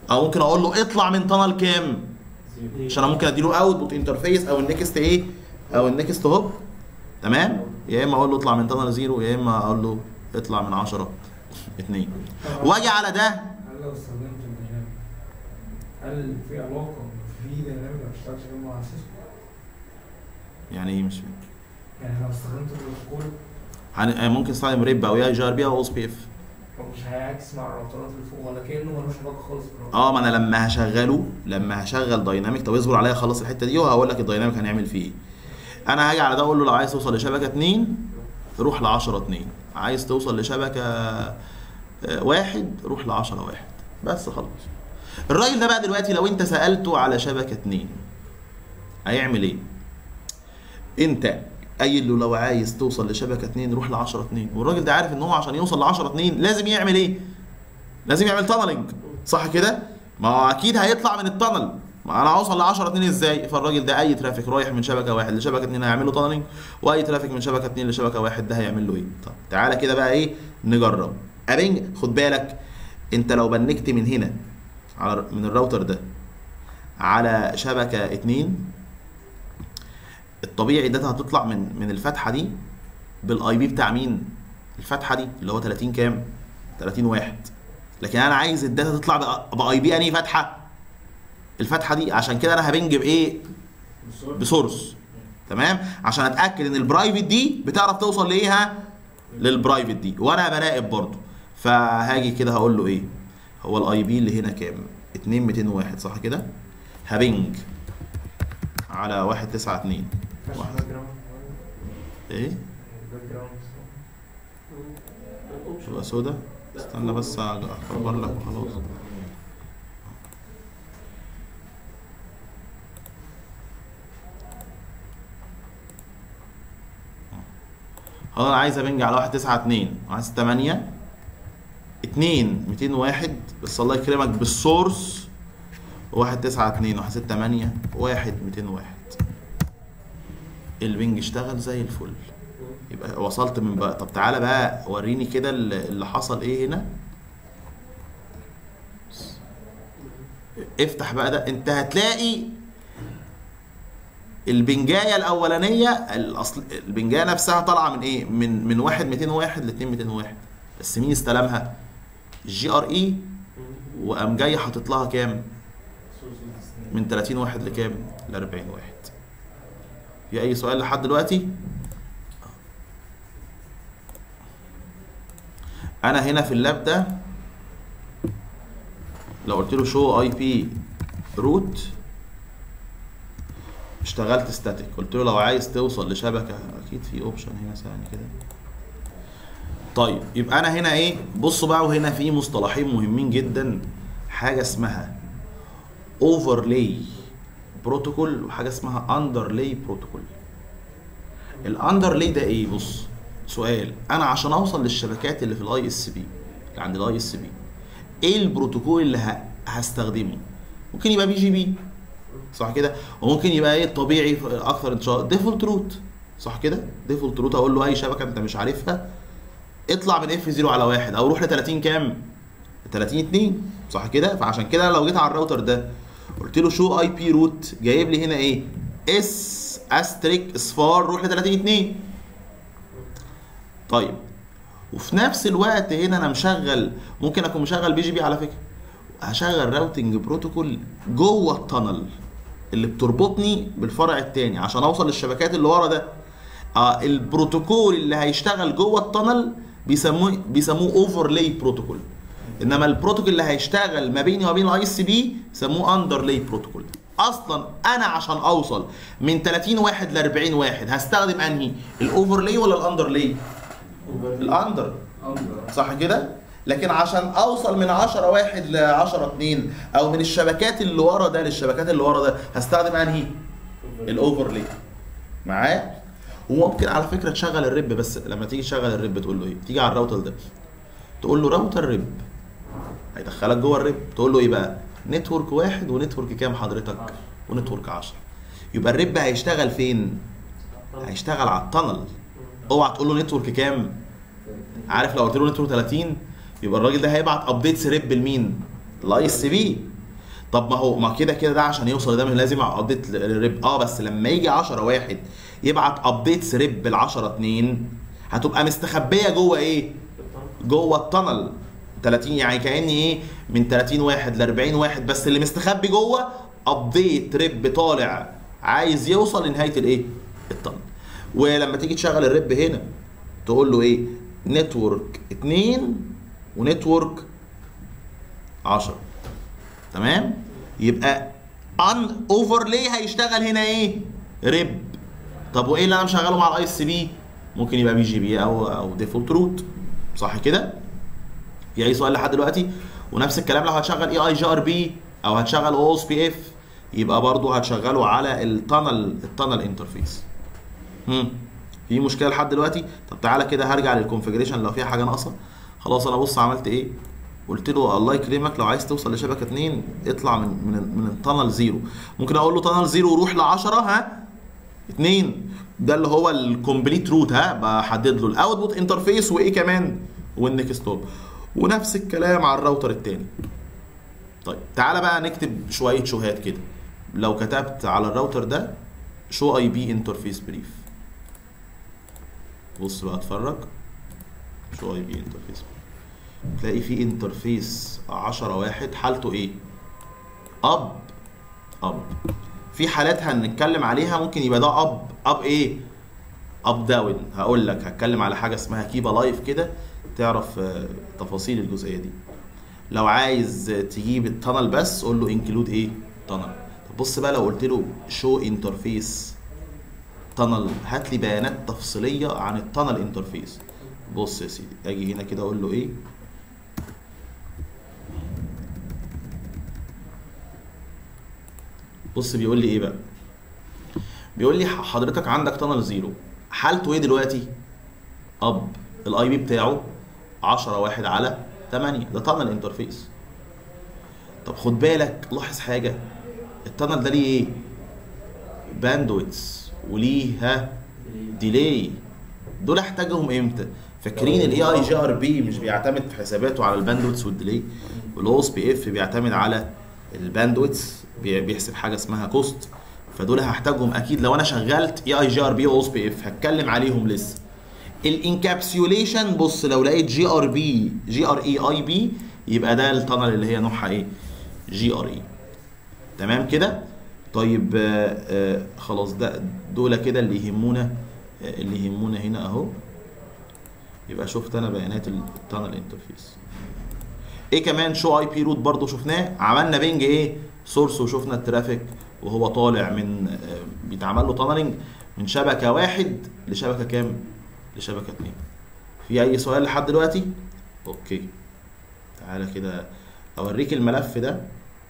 او ممكن اقول له اطلع من تانل كام عشان انا ممكن اديله اوتبوت انترفيس او النكست ايه او النكست هوب تمام يا اما اقول له اطلع من تانل زيرو يا اما اقول له اطلع من 10 2 واجي على ده هل لو استخدمت الديناميك هل في علاقة في ديناميك ما بيشتغلش جنبه على السيستم؟ يعني ايه مش فاهم يعني لو استخدمت البروتوكول هن- ممكن استخدم ريب او اي جي ار بي او اس بي اف هو مش هيعكس مع الراوترات اللي فوق ولا كأنه ملوش علاقة خالص بالراوتر اه ما انا لما هشغله لما هشغل دايناميك طب اصبر عليا اخلص الحته دي وهقول لك الدايناميك هنعمل فيه ايه انا هاجي على ده اقول له لو عايز توصل لشبكه 2 روح ل 10 2 عايز توصل لشبكه آه، واحد روح ل 10 واحد بس خلاص الراجل ده بقى دلوقتي لو انت سالته على شبكه 2 هيعمل ايه انت قايل له لو عايز توصل لشبكه 2 روح ل 10 2 والراجل ده عارف ان هو عشان يوصل ل 10 2 لازم يعمل ايه لازم يعمل تانلنج صح كده ما هو اكيد هيطلع من التانل ما انا هوصل ل 10 2 ازاي فالراجل ده اي ترافيك رايح من شبكه واحد لشبكه 2 هيعمل له تانلنج واي ترافيك من شبكه 2 لشبكه واحد ده هيعمل له ايه طب تعالى كده بقى ايه نجرب ابنج خد بالك انت لو بنكت من هنا على من الراوتر ده على شبكه 2 الطبيعي الداتا هتطلع من من الفتحه دي بالاي بي بتاع مين الفتحه دي اللي هو 30 كام 30 واحد لكن انا عايز الداتا تطلع باي بي انهي فتحه الفتحه دي عشان كده انا هبنج بايه بسورس تمام عشان اتاكد ان البرايفت دي بتعرف توصل لايه للبرايفت دي وانا براقب برضو فهاجي كده هقول له ايه هو الاي بي اللي هنا كام 2 201 صح كده هبنج على 192 مفيهاش واحد. باك جراوند ايه باك جراوند تبقى سودا استنى بس اخبر لك وخلاص خلاص انا عايز ابنج على 192 وعايز 8 2 201 بس الله يكرمك بالسورس 192 168 1 201 البنج اشتغل زي الفل يبقى وصلت من بقى طب تعالى بقى وريني كده اللي اللي حصل ايه هنا افتح بقى ده انت هتلاقي البنجايه الاولانيه الاصل البنجايه نفسها طالعه من ايه من من 1 201 ل 2 201 بس مين استلمها الجي ار اي وقام جاي حاطط لها كام من 30 واحد لكام ل 40 واحد في اي سؤال لحد دلوقتي انا هنا في اللاب ده لو قلت له شو اي بي روت اشتغلت ستاتيك قلت له لو عايز توصل لشبكه اكيد في اوبشن هنا ثاني كده طيب يبقى انا هنا ايه بصوا بقى وهنا في مصطلحين مهمين جدا حاجه اسمها اوفرلاي بروتوكول وحاجه اسمها اندرلاي بروتوكول الاندرلاي ده ايه بص سؤال انا عشان اوصل للشبكات اللي في الاي اس بي اللي عند الاي اس بي ايه البروتوكول اللي ه- هستخدمه ممكن يبقى بي جي بي صح كده وممكن يبقى ايه الطبيعي اكثر انتشار ديفولت روت صح كده ديفولت روت اقول له اي شبكه انت مش عارفها اطلع من اف 0 على واحد او روح ل 30 كام 30 2 صح كده فعشان كده لو جيت على الراوتر ده قلت له شو اي بي روت جايب لي هنا ايه اس استريك اصفار روح ل 30 2 طيب وفي نفس الوقت هنا انا مشغل ممكن اكون مشغل بي جي بي على فكره هشغل راوتنج بروتوكول جوه التنل اللي بتربطني بالفرع التاني عشان اوصل للشبكات اللي ورا ده آه البروتوكول اللي هيشتغل جوه التنل بيسموه بيسموه اوفرلاي بروتوكول انما البروتوكول اللي هيشتغل ما بيني وما بين الاي اس بي يسموه اندرلاي بروتوكول اصلا انا عشان اوصل من 30 واحد ل 40 واحد هستخدم انهي الاوفرلاي ولا الاندرلاي الاندر صح كده لكن عشان اوصل من 10 واحد ل 10 2 او من الشبكات اللي ورا ده للشبكات اللي ورا ده هستخدم انهي الاوفرلاي معاه وممكن على فكره تشغل الريب بس لما تيجي تشغل الريب تقول له ايه تيجي على الراوتر ده تقول له راوتر ريب هيدخلك جوه الريب تقول له ايه بقى نتورك واحد ونتورك كام حضرتك ونتورك 10 يبقى الريب هيشتغل فين هيشتغل على التنل اوعى تقول له نتورك كام عارف لو قلت له نتورك 30 يبقى الراجل ده هيبعت ابديتس ريب لمين الاي اس بي طب ما هو ما كده كده ده عشان يوصل لده لازم ابديت ريب اه بس لما يجي 10 واحد يبعت ابديتس ريب بال 10 2 هتبقى مستخبيه جوه ايه؟ جوه التنل 30 يعني كاني ايه من 30 واحد ل 40 واحد بس اللي مستخبي جوه ابديت ريب طالع عايز يوصل لنهايه الايه؟ التنل ولما تيجي تشغل الريب هنا تقول له ايه؟ نتورك 2 ونتورك 10 تمام؟ يبقى ان اوفرلي هيشتغل هنا ايه؟ ريب طب وايه اللي انا مشغله مع الاي اس بي؟ ممكن يبقى بي جي بي او او ديفولت روت صح كده؟ في اي سؤال لحد دلوقتي؟ ونفس الكلام لو هتشغل اي اي جي ار بي او هتشغل او اس بي اف يبقى برضه هتشغله على التانل التانل انترفيس. هم في مشكله لحد دلوقتي؟ طب تعالى كده هرجع للكونفجريشن لو فيها حاجه ناقصه. خلاص انا بص عملت ايه؟ قلت له الله يكرمك لو عايز توصل لشبكه 2 اطلع من من من التانل زيرو ممكن اقول له تانل زيرو وروح ل 10 ها 2 ده اللي هو الكومبليت روت ها بحدد له الاوتبوت انترفيس وايه كمان والنكست ستوب ونفس الكلام على الراوتر التاني طيب تعالى بقى نكتب شويه شوهات كده لو كتبت على الراوتر ده شو اي بي انترفيس بريف بص بقى اتفرج شو اي بي انترفيس تلاقي في انترفيس 10 واحد حالته ايه اب اب في حالات هنتكلم عليها ممكن يبقى ده اب اب ايه اب داون هقول لك هتكلم على حاجه اسمها كيبا لايف كده تعرف آه، تفاصيل الجزئيه دي لو عايز تجيب التانل بس قول له انكلود ايه تانل طب بص بقى لو قلت له شو انترفيس تانل هات لي بيانات تفصيليه عن التانل انترفيس بص يا سيدي اجي هنا كده اقول له ايه بص بيقول لي ايه بقى بيقول لي حضرتك عندك تانل زيرو حالته ايه دلوقتي اب الاي بي بتاعه 10 واحد على 8 ده تانل انترفيس طب خد بالك لاحظ حاجه التانل ده ليه ايه باندويتس وليه ها ديلي دول احتاجهم امتى فاكرين الاي اي جي ار بي مش بيعتمد في حساباته على الباندويتس والديلي والاو اس بي اف بيعتمد على الباندويتس بي- بيحسب حاجه اسمها كوست فدول هحتاجهم اكيد لو انا شغلت اي اي جي ار بي او اس بي اف هتكلم عليهم لسه الانكابسيوليشن بص لو لقيت جي ار بي جي ار اي اي بي يبقى ده التانل اللي هي نوعها ايه جي ار اي تمام كده طيب آه آه خلاص ده دول كده اللي يهمونا آه اللي يهمونا هنا اهو يبقى شفت انا بيانات التانل انترفيس ايه كمان شو اي بي روت برضو شفناه عملنا بينج ايه سورس وشفنا الترافيك وهو طالع من آه، بيتعمل له تانلنج من شبكه واحد لشبكه كام لشبكه اتنين في اي سؤال لحد دلوقتي اوكي تعالى كده اوريك الملف ده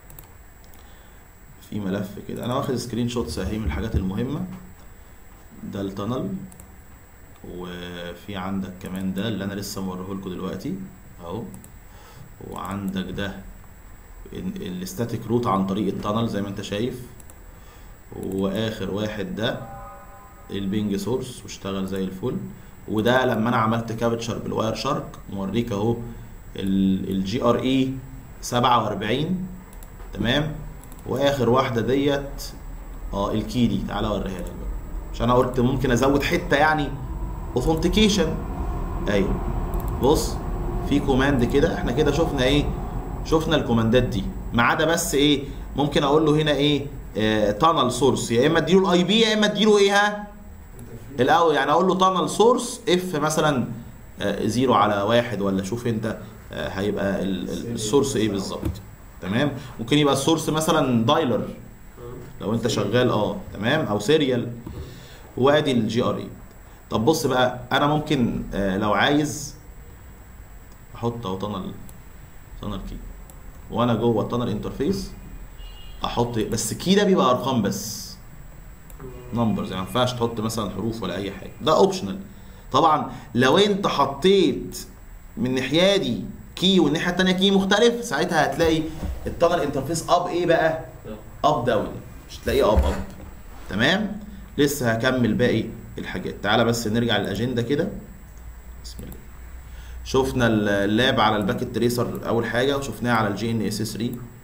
في ملف كده انا واخد سكرين شوت اهي من الحاجات المهمه ده التانل وفي عندك كمان ده اللي انا لسه موريه لكم دلوقتي اهو وعندك ده الاستاتيك روت عن طريق التانل زي ما انت شايف واخر واحد ده البينج سورس واشتغل زي الفل وده لما انا عملت كابتشر بالواير شارك موريك اهو الجي ار اي 47 تمام واخر واحده ديت اه الكي دي تعالى اوريها لك بقى عشان انا قلت ممكن ازود حته يعني اوثنتيكيشن ايوه بص في كوماند كده احنا كده شفنا ايه شفنا الكوماندات دي ما عدا بس ايه ممكن اقول له هنا ايه آه تانل سورس يا اما اديله الاي بي يا اما اديله ايه ها الاول يعني اقول له تانل سورس اف مثلا آه زيرو على واحد ولا شوف انت آه هيبقى ال- ال- السورس ايه بالظبط تمام ممكن يبقى السورس مثلا دايلر لو انت شغال اه تمام او سيريال وادي الجي ار اي طب بص بقى انا ممكن آه لو عايز احط اهو تانل تانل كي وانا جوه التانل انترفيس احط بس كي ده بيبقى ارقام بس نمبرز يعني ما ينفعش تحط مثلا حروف ولا اي حاجه ده اوبشنال طبعا لو انت حطيت من ناحيه دي كي والناحيه الثانيه كي مختلف ساعتها هتلاقي التانل انترفيس اب ايه بقى اب داون مش تلاقيه اب اب تمام لسه هكمل باقي الحاجات تعالى بس نرجع للاجنده كده بسم الله شفنا اللاب على الباكت تريسر اول حاجه وشفناه على الجي ان اس 3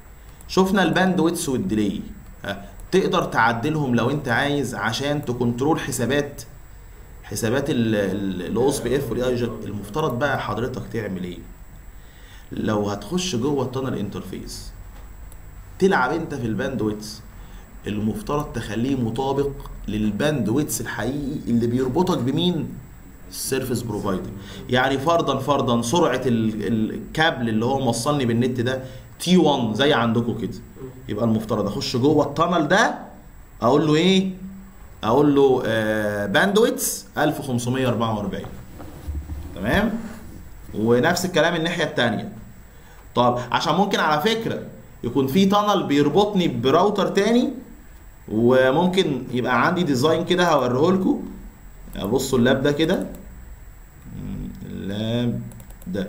شفنا الباند ويتس والديلي ها، تقدر تعدلهم لو انت عايز عشان تكنترول حسابات حسابات الاو اس بي اف والاي اي جي المفترض بقى حضرتك تعمل ايه لو هتخش جوه التانل انترفيس تلعب انت في الباند ويتس المفترض تخليه مطابق للباند ويتس الحقيقي اللي بيربطك بمين السيرفيس بروفايدر يعني فرضا فرضا سرعه ال- الكابل اللي هو موصلني بالنت ده تي 1 زي عندكم كده يبقى المفترض اخش جوه التانل ده اقول له ايه اقول له آه باندويتس 1544 تمام ونفس الكلام الناحيه الثانيه طب عشان ممكن على فكره يكون في تانل بيربطني براوتر تاني وممكن يبقى عندي ديزاين كده هوريه لكم بصوا اللاب ده كده مم، اللاب ده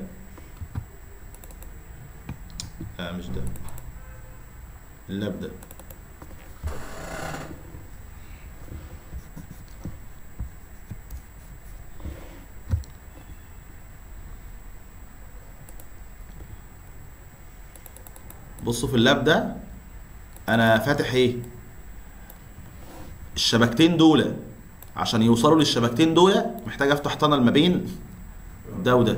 لا مش ده اللاب ده بصوا في اللاب ده انا فاتح ايه الشبكتين دول عشان يوصلوا للشبكتين دول محتاج افتح تانل ما بين ده وده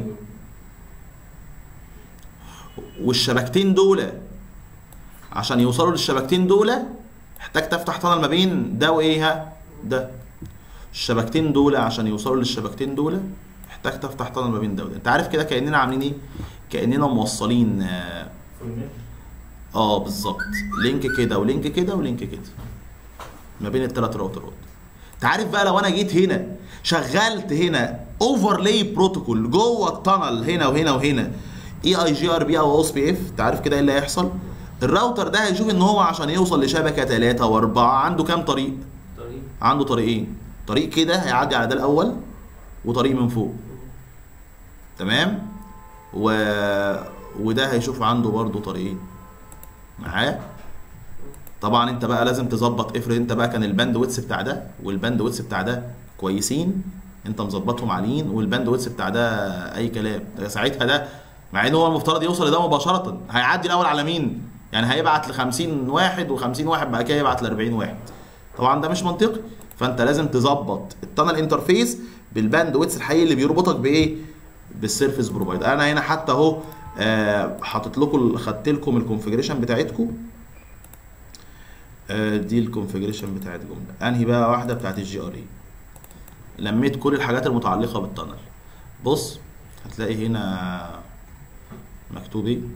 والشبكتين دول عشان يوصلوا للشبكتين دول محتاج تفتح تانل ما بين ده وايه ها ده الشبكتين دول عشان يوصلوا للشبكتين دول محتاج تفتح تانل ما بين ده وده انت عارف كده كاننا عاملين ايه كاننا موصلين آه، في النت اه بالظبط لينك كده ولينك كده ولينك كده ما بين الثلاث راوترات انت عارف بقى لو انا جيت هنا شغلت هنا اوفرلاي بروتوكول جوه التانل هنا وهنا وهنا اي اي جي ار بي او اس بي اف انت عارف كده ايه اللي هيحصل الراوتر ده هيشوف ان هو عشان يوصل لشبكه ثلاثة واربعة عنده كام طريق طريق عنده طريقين طريق كده هيعدي على ده الاول وطريق من فوق تمام و... وده هيشوف عنده برضه طريقين معاه طبعا انت بقى لازم تظبط افرض انت بقى كان الباند ويتس بتاع ده والباند ويتس بتاع ده كويسين انت مظبطهم عاليين والباند ويتس بتاع ده اي كلام ده ساعتها ده مع ان هو المفترض يوصل لده مباشره هيعدي الاول على مين يعني هيبعت ل 50 واحد و50 واحد بعد كده يبعت ل 40 واحد طبعا ده مش منطقي فانت لازم تظبط التانل انترفيس بالباند ويتس الحقيقي اللي بيربطك بايه بالسيرفيس بروفايدر انا هنا حتى اهو آه، حاطط لكم خدت لكم الكونفجريشن بتاعتكم آه، دي الكونفجريشن بتاعت جمله انهي بقى واحده بتاعت الجي ار اي لميت كل الحاجات المتعلقه بالتانل بص هتلاقي هنا مكتوب ايه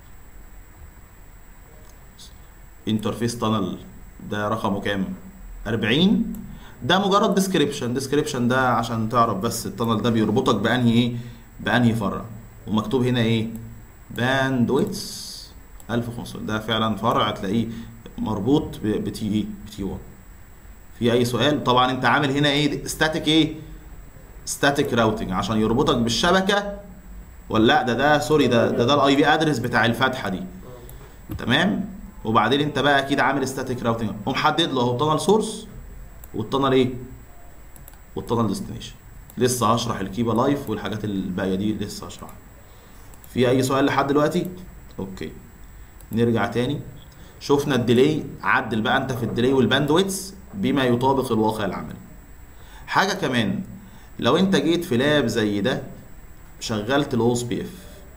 انترفيس تانل ده رقمه كام 40 ده مجرد ديسكريبشن ديسكريبشن ده عشان تعرف بس التانل ده بيربطك بانهي ايه بانهي فرع ومكتوب هنا ايه باندويتس 1500 ده فعلا فرع هتلاقيه مربوط ب- بتي ايه بتي 1 في اي سؤال طبعا انت عامل هنا ايه ستاتيك ايه ستاتيك راوتنج عشان يربطك بالشبكه ولا لا ده ده سوري ده ده ده الاي بي ادرس بتاع الفتحه دي تمام وبعدين انت بقى اكيد عامل ستاتيك راوتنج ومحدد له اهو التانل سورس والتانل ايه والتانل ديستنيشن لسه هشرح الكيبا لايف والحاجات الباقيه دي لسه هشرحها في اي سؤال لحد دلوقتي اوكي نرجع تاني شفنا الديلي عدل بقى انت في الديلي والباندويتس بما يطابق الواقع العملي حاجه كمان لو انت جيت في لاب زي ده شغلت الاو اس بي اف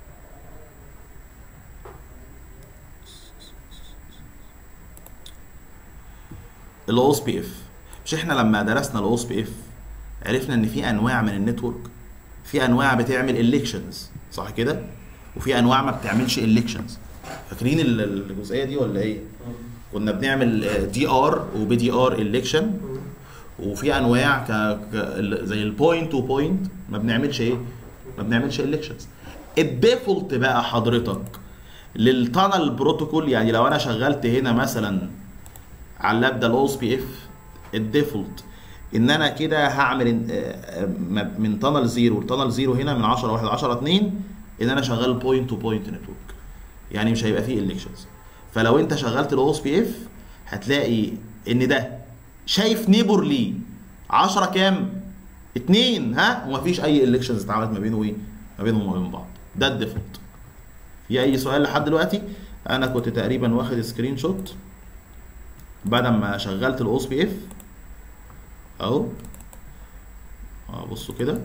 الاو اس بي اف مش احنا لما درسنا الاو اس بي اف عرفنا ان في انواع من النتورك في انواع بتعمل الكشنز صح كده وفي انواع ما بتعملش الكشنز فاكرين ال- الجزئيه دي ولا ايه كنا بنعمل دي ار وبي دي ار الكشن وفي انواع ك... ك... ال- زي البوينت تو بوينت ما بنعملش ايه ما بنعملش الكشنز الديفولت بقى حضرتك للتانل بروتوكول يعني لو انا شغلت هنا مثلا على اللاب ده الاو اس بي اف الديفولت ان انا كده هعمل إن- آه، آه، م- من تانل زيرو لتانل زيرو هنا من 10 1 10 2 ان انا شغال بوينت تو بوينت نتورك يعني مش هيبقى فيه الكشنز فلو انت شغلت الاو اس بي اف هتلاقي ان ده شايف نيبور ليه 10 كام 2 ها ومفيش اي الكشنز اتعملت ما بينه ايه ما بينهم وما بين بعض ده الديفولت في اي سؤال لحد دلوقتي انا كنت تقريبا واخد سكرين شوت بعد ما شغلت الاوس بي اف اهو اه بصوا كده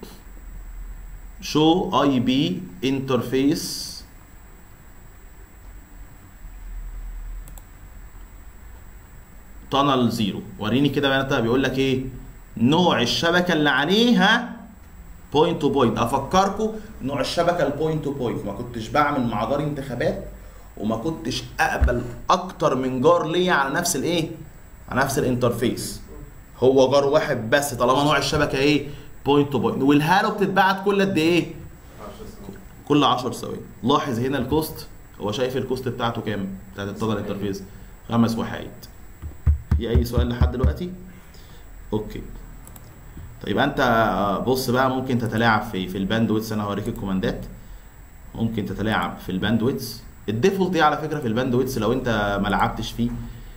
شو اي بي انترفيس تانل زيرو وريني كده بقى انت بيقول لك ايه نوع الشبكه اللي عليها بوينت تو بوينت افكركم نوع الشبكه البوينت تو بوينت ما كنتش بعمل مع جار انتخابات وما كنتش اقبل اكتر من جار ليا على نفس الايه على نفس الانترفيس هو جار واحد بس طالما نوع الشبكه ايه بوينت تو بوينت والهالو بتتبعت كل قد ايه 10 سنين كل 10 ثواني لاحظ هنا الكوست هو شايف الكوست بتاعته كام بتاعت التانل انترفيس خمس وحايد في اي سؤال لحد دلوقتي اوكي طيب انت آه، بص بقى ممكن تتلاعب في في الباندويتس انا هوريك الكوماندات ممكن تتلاعب في الباندويتس الديفولت ايه على فكره في الباندويتس لو انت ما لعبتش فيه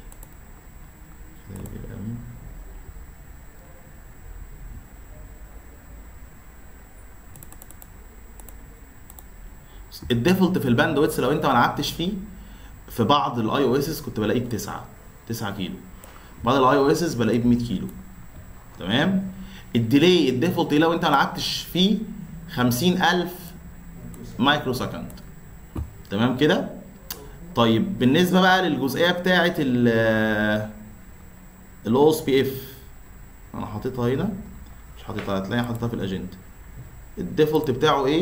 الديفولت في الباندويتس لو انت ما لعبتش فيه في بعض الاي او اس كنت بلاقيه ب 9 9 كيلو بعض الاي او اس بلاقيه ب 100 كيلو تمام الديلي الديفولت لو انت ما لعبتش فيه 50000 مايكرو سكند تمام كده طيب بالنسبه بقى للجزئيه بتاعه ال الاو اس بي اف انا حاططها هنا مش حاططها هتلاقي حاططها في الاجنده الديفولت بتاعه ايه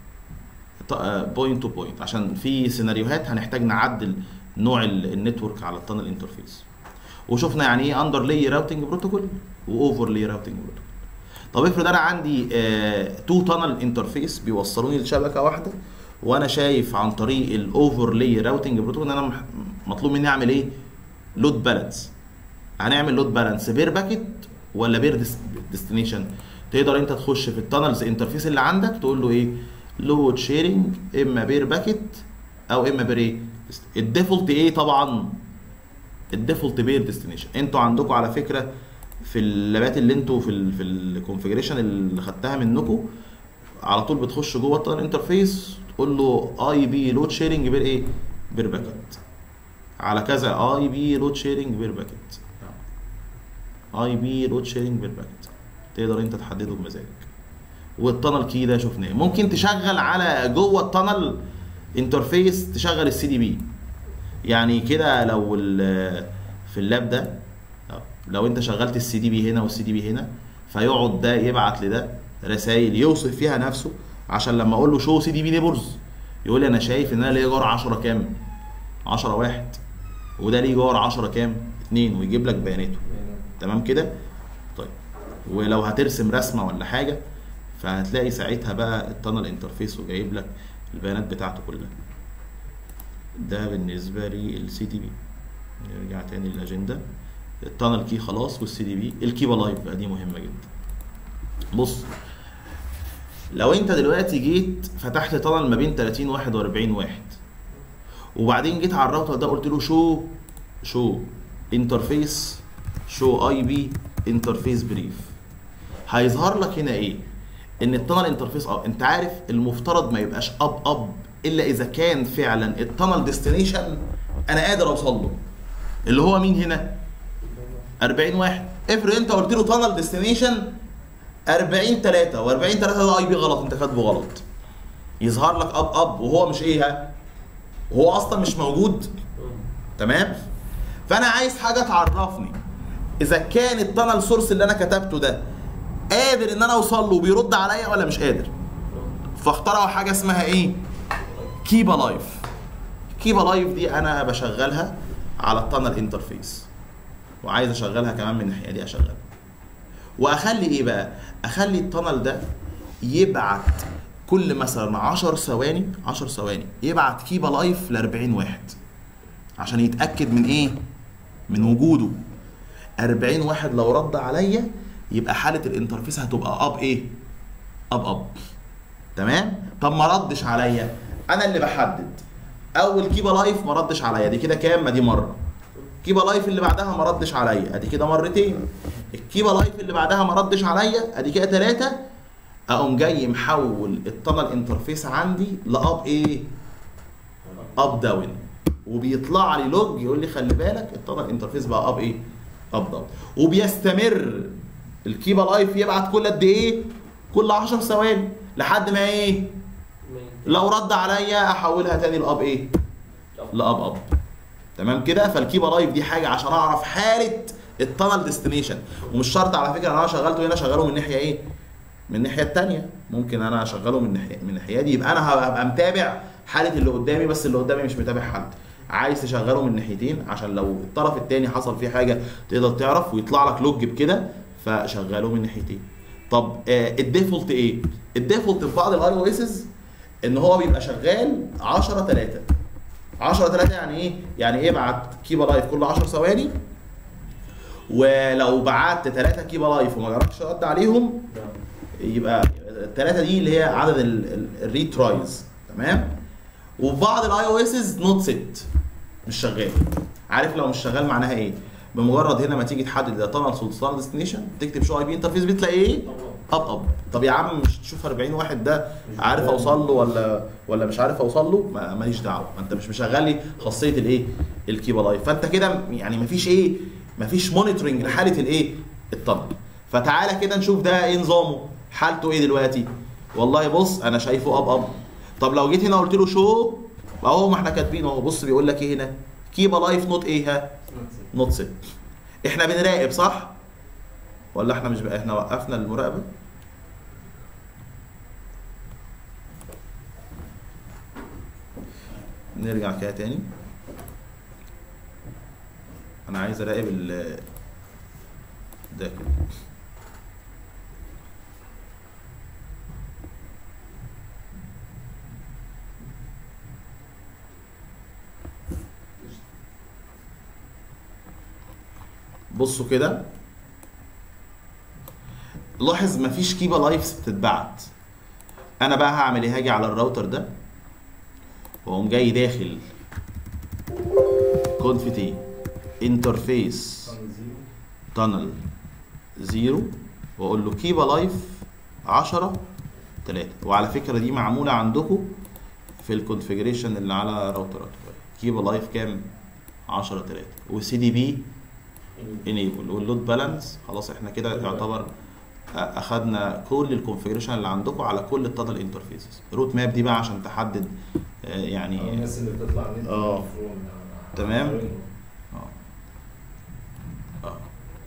بوينت تو بوينت عشان في سيناريوهات هنحتاج نعدل نوع ال- النتورك على التانل انترفيس وشفنا يعني ايه اندر لاي راوتنج بروتوكول واوفر لاي راوتنج بروتوكول طب افرض انا عندي تو تانل انترفيس بيوصلوني لشبكه واحده وانا شايف عن طريق الاوفر لاي راوتنج بروتوكول ان انا مح- مطلوب مني اعمل ايه لود بالانس هنعمل لود بالانس بير باكيت ولا بير ديستنيشن تقدر انت تخش في التانلز انترفيس اللي عندك تقول له ايه لود شيرنج اما بير باكيت او اما بير ايه الديفولت ايه طبعا الديفولت بير ديستنيشن انتوا عندكم على فكره في اللابات اللي انتوا في ال في الكونفجريشن اللي خدتها منكم على طول بتخش جوه التانل انترفيس تقول له اي بي لود شيرنج بير ايه بير باكيت على كذا اي بي لود شيرنج بير باكيت اي بي لود شيرنج بير باكيت تقدر انت تحدده بمزاجك والتانل كي ده شفناه ممكن تشغل على جوه التانل انترفيس تشغل السي دي بي يعني كده لو ال- في اللاب ده لو انت شغلت السي دي بي هنا والسي دي بي هنا فيقعد ده يبعت لده رسائل يوصف فيها نفسه عشان لما اقول له شو سي دي بي نيبرز يقول لي انا شايف ان انا ليا جار 10 كام 10 واحد وده ليه جار 10 كام 2 ويجيب لك بياناته تمام كده طيب ولو هترسم رسمه ولا حاجه فهتلاقي ساعتها بقى التانل انترفيس وجايب لك البيانات بتاعته كلها ده بالنسبه لي السي دي بي نرجع تاني للاجنده التانل كي خلاص والسي دي بي الكيبا لايف بقى دي مهمه جدا بص لو انت دلوقتي جيت فتحت تانل ما بين 30 41 واحد وبعدين جيت على الراوتر ده قلت له شو شو انترفيس شو اي بي انترفيس بريف هيظهر لك هنا ايه ان التانل انترفيس اب انت عارف المفترض ما يبقاش اب اب الا اذا كان فعلا التانل ديستنيشن انا قادر اوصل له اللي هو مين هنا 40 واحد افرض انت قلت له تانل ديستنيشن 40 3 و40 3 ده اي بي غلط انت كاتبه غلط يظهر لك اب اب وهو مش ايه ها وهو اصلا مش موجود تمام فانا عايز حاجه تعرفني اذا كان التانل سورس اللي انا كتبته ده قادر ان انا اوصل له وبيرد عليا ولا مش قادر فاخترعوا حاجه اسمها ايه كيبا لايف كيبا لايف دي انا بشغلها على التانل انترفيس وعايز اشغلها كمان من الناحيه دي اشغلها واخلي ايه بقى اخلي التانل ده يبعت كل مثلا 10 ثواني 10 ثواني يبعت كيبا لايف ل 40 واحد عشان يتاكد من ايه من وجوده 40 واحد لو رد عليا يبقى حاله الانترفيس هتبقى اب ايه اب اب تمام طب ما ردش عليا انا اللي بحدد اول كيبا لايف ما ردش عليا دي كده كام ما دي مره كيبا لايف اللي بعدها ما ردش عليا ادي كده مرتين الكيبا لايف اللي بعدها ما ردش عليا ادي كده ثلاثه اقوم جاي محول التانل انترفيس عندي لاب ايه اب داون وبيطلع لي لوج يقول لي خلي بالك التانل انترفيس بقى اب ايه اب داون وبيستمر الكيبا لايف يبعت كل قد ايه كل 10 ثواني لحد ما ايه لو رد عليا احولها تاني لاب ايه لاب اب تمام كده فالكيبا لايف دي حاجه عشان اعرف حاله التانل ديستنيشن ومش شرط على فكره ان انا شغلته هنا شغله من ناحيه ايه من الناحيه الثانيه ممكن انا اشغله من ناحيه من الناحيه دي يبقى انا هبقى متابع حاله اللي قدامي بس اللي قدامي مش متابع حد عايز تشغله من ناحيتين عشان لو الطرف الثاني حصل فيه حاجه تقدر تعرف ويطلع لك لوج بكده فشغله من ناحيتين طب آه الديفولت ايه الديفولت في بعض الاي او اسز ان هو بيبقى شغال 10 3 10 3 يعني ايه يعني ايه ابعت كيبا لايف كل 10 ثواني ولو بعت 3 كيبا لايف وما جربتش رد عليهم يبقى الثلاثه دي اللي هي عدد الريد ترايز تمام وفي بعض الاي او اسز نوت سيت مش شغال عارف لو مش شغال معناها ايه بمجرد هنا ما تيجي تحدد ده طبعا سلطان ديستنيشن تكتب شو اي بي انترفيس بتلاقي ايه اب اب طب يا عم مش تشوف 40 واحد ده عارف اوصل له ولا ولا مش عارف اوصل له ما- ماليش دعوه ما انت مش مشغل لي خاصيه الايه الكيبا لايف فانت كده يعني مفيش ايه مفيش مونيتورنج لحاله الايه الطلب فتعالى كده نشوف ده ايه نظامه حالته ايه دلوقتي والله بص انا شايفه اب اب طب لو جيت هنا قلت له شو اهو ما احنا كاتبين اهو بص بيقول لك ايه هنا كيبا لايف نوت ايه ها نوت سيت احنا بنراقب صح ولا احنا مش بقى احنا وقفنا المراقبه نرجع كده تاني انا عايز اراقب ال ده كده بصوا كده لاحظ مفيش كيبا لايفز بتتبعت انا بقى هعمل ايه هاجي على الراوتر ده واقوم جاي داخل كونفتي انترفيس تانل زيرو واقول له كيبا لايف 10 3 وعلى فكره دي معموله عندكم في الكونفيجريشن اللي على راوترات كيبا لايف كام 10 3 وسي دي بي انيبل واللود بالانس خلاص احنا كده يعتبر اخدنا كل الكونفيجريشن اللي عندكم على كل التانل انترفيسز روت ماب دي بقى عشان تحدد آه، يعني الناس اللي بتطلع على النت آه. مفروض. تمام. عارفين. اه اه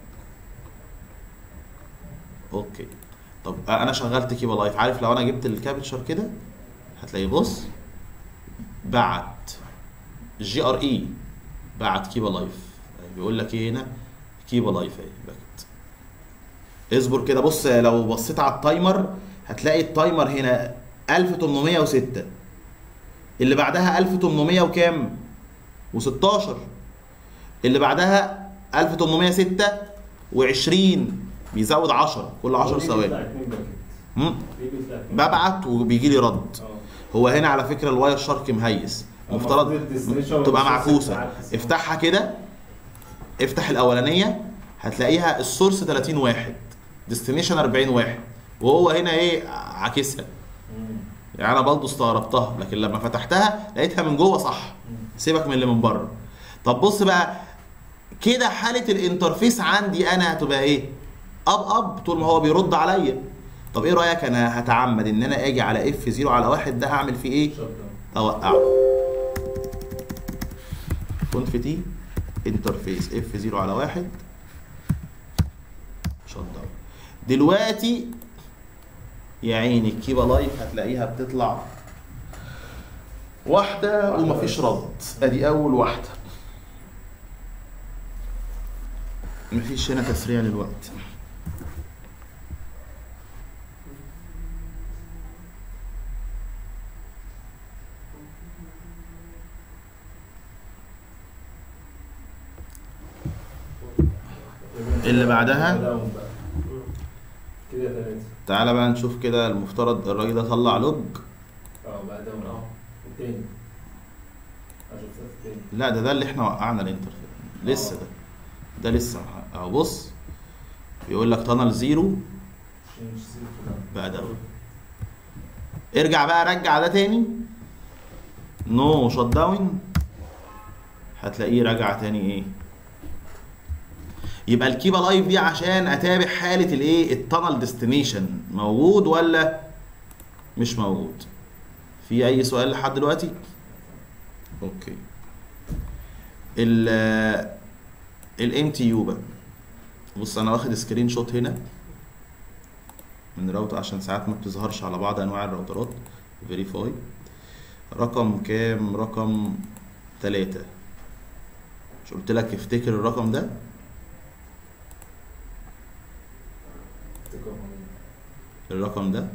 اوكي طب انا شغلت كيبا لايف عارف لو انا جبت الكابتشر كده هتلاقي بص بعت جي ار اي بعت كيبا لايف بيقول لك ايه هنا كيبا لايف اهي باكت اصبر كده بص لو بصيت على التايمر هتلاقي التايمر هنا 1806 اللي بعدها 1800 وكام و16 اللي بعدها 1826 بيزود 10 كل 10 هو ليه ثواني بيطلع اتنين باكت؟ مم. ليه بيطلع اتنين ببعت وبيجي لي رد اه. هو هنا على فكره الواير شارك مهيس مفترض المفروض الديستنيشن تبقى والسورس معكوسه بتاعك. افتحها كده افتح الاولانيه هتلاقيها السورس 30 واحد ديستنيشن 40 واحد وهو هنا ايه عاكسها مم. يعني انا برضه استغربتها لكن لما فتحتها لقيتها من جوه صح مم. سيبك من اللي من بره طب بص بقى كده حاله الانترفيس عندي انا هتبقى ايه اب اب طول ما هو بيرد عليا طب ايه رايك انا هتعمد ان انا اجي على اف 0 على واحد ده اعمل فيه ايه شut down. اوقعه كنت في تي انترفيس اف 0 على واحد شut down دلوقتي يا عيني الكيبا لايف هتلاقيها بتطلع واحدة واحدة ومفيش بس. رد ادي اول واحدة مفيش هنا تسريع للوقت اللي بعدها؟ داون بقى. كده ثلاثة تعالى بقى نشوف كده المفترض الراجل ده طلع لوج اه بقى داون اه التاني اه شفتها في التاني لا ده ده اللي احنا وقعنا الانتر لسه ده ده لسه اهو بص بيقول لك تانل زيرو مش سيف كده. بقى ده ارجع بقى رجع ده تاني نو شوت داون هتلاقيه راجع تاني ايه يبقى الكيبا لايف دي عشان اتابع حاله الايه التانل ديستنيشن موجود ولا مش موجود في اي سؤال لحد دلوقتي اوكي ال الام تي يو بقى بص انا واخد سكرين شوت هنا من راوتر عشان ساعات ما بتظهرش على بعض انواع الراوترات فيريفاي رقم كام رقم تلاتة مش قلت لك افتكر الرقم ده الرقم ده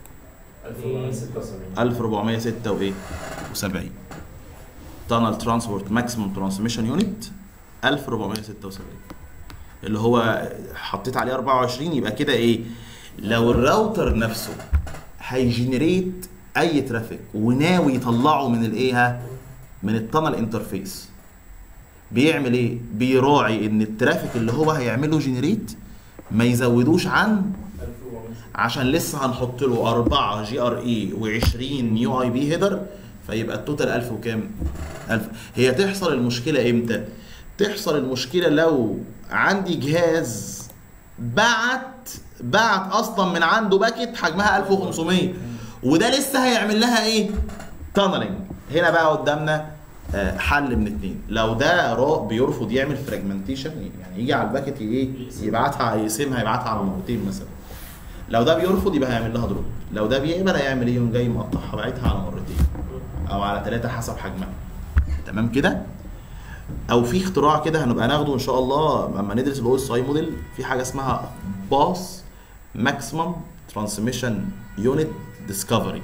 1476 1406 وايه و70 تانل ترانسبورت ماكسيموم ترانسميشن يونت 1476 اللي هو حطيت عليه 24 يبقى كده ايه لو الراوتر نفسه هيجنريت اي ترافيك وناوي يطلعه من الايه ها من التانل انترفيس بيعمل ايه بيراعي ان الترافيك اللي هو هيعمله جنريت ما يزودوش عن 1400 عشان لسه هنحط له 4 جي ار اي و20 يو اي بي هيدر فيبقى التوتال 1000 وكام 1000 هي تحصل المشكله امتى تحصل المشكله لو عندي جهاز بعت بعت اصلا من عنده باكت حجمها 1500 وده لسه هيعمل لها ايه تانلنج هنا بقى قدامنا آه، حل من اتنين لو ده را بيرفض يعمل فراجمنتيشن يعني يجي على الباكت ايه يبعتها يقسمها يبعتها على مرتين مثلا لو ده بيرفض يبقى هيعمل لها دروب لو ده بيقبل هيعمل ايه يقوم جاي مقطعها باعتها على مرتين او على ثلاثه حسب حجمها تمام كده او في اختراع كده هنبقى ناخده ان شاء الله لما ندرس الاو اس اي موديل في حاجه اسمها باس ماكسيمم ترانسميشن يونت ديسكفري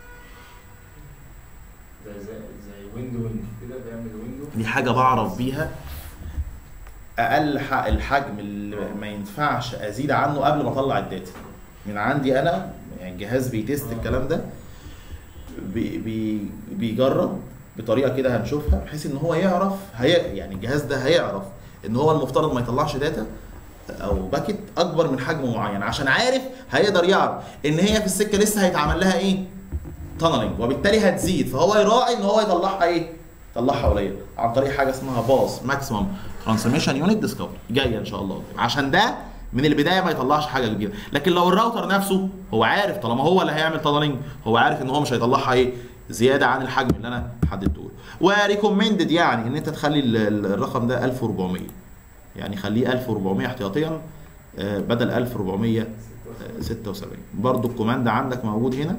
ده زي زي ويندو ويندو كده بيعمل ويندو دي حاجه بعرف بيها اقل ح- الحجم اللي ما ينفعش ازيد عنه قبل ما اطلع الداتا من عندي انا يعني الجهاز بيتست الكلام ده بي بي بيجرب بطريقه كده هنشوفها بحيث ان هو يعرف هي يعني الجهاز ده هيعرف ان هو المفترض ما يطلعش داتا او باكت اكبر من حجم معين عشان عارف هيقدر يعرف ان هي في السكه لسه هيتعمل لها ايه تانلنج وبالتالي هتزيد فهو يراعي ان هو يطلعها ايه يطلعها قليل عن طريق حاجه اسمها باس ماكسيمم ترانسميشن يونت ديسكفري جايه ان شاء الله قدام عشان ده من البدايه ما يطلعش حاجه كبيره لكن لو الراوتر نفسه هو عارف طالما هو اللي هيعمل تانلنج هو عارف ان هو مش هيطلعها ايه زياده عن الحجم اللي انا حددته له وريكومندد يعني ان انت تخلي ال- ال- الرقم ده 1400 يعني خليه 1400 احتياطيا آه، بدل 1476 برضو الكوماند عندك موجود هنا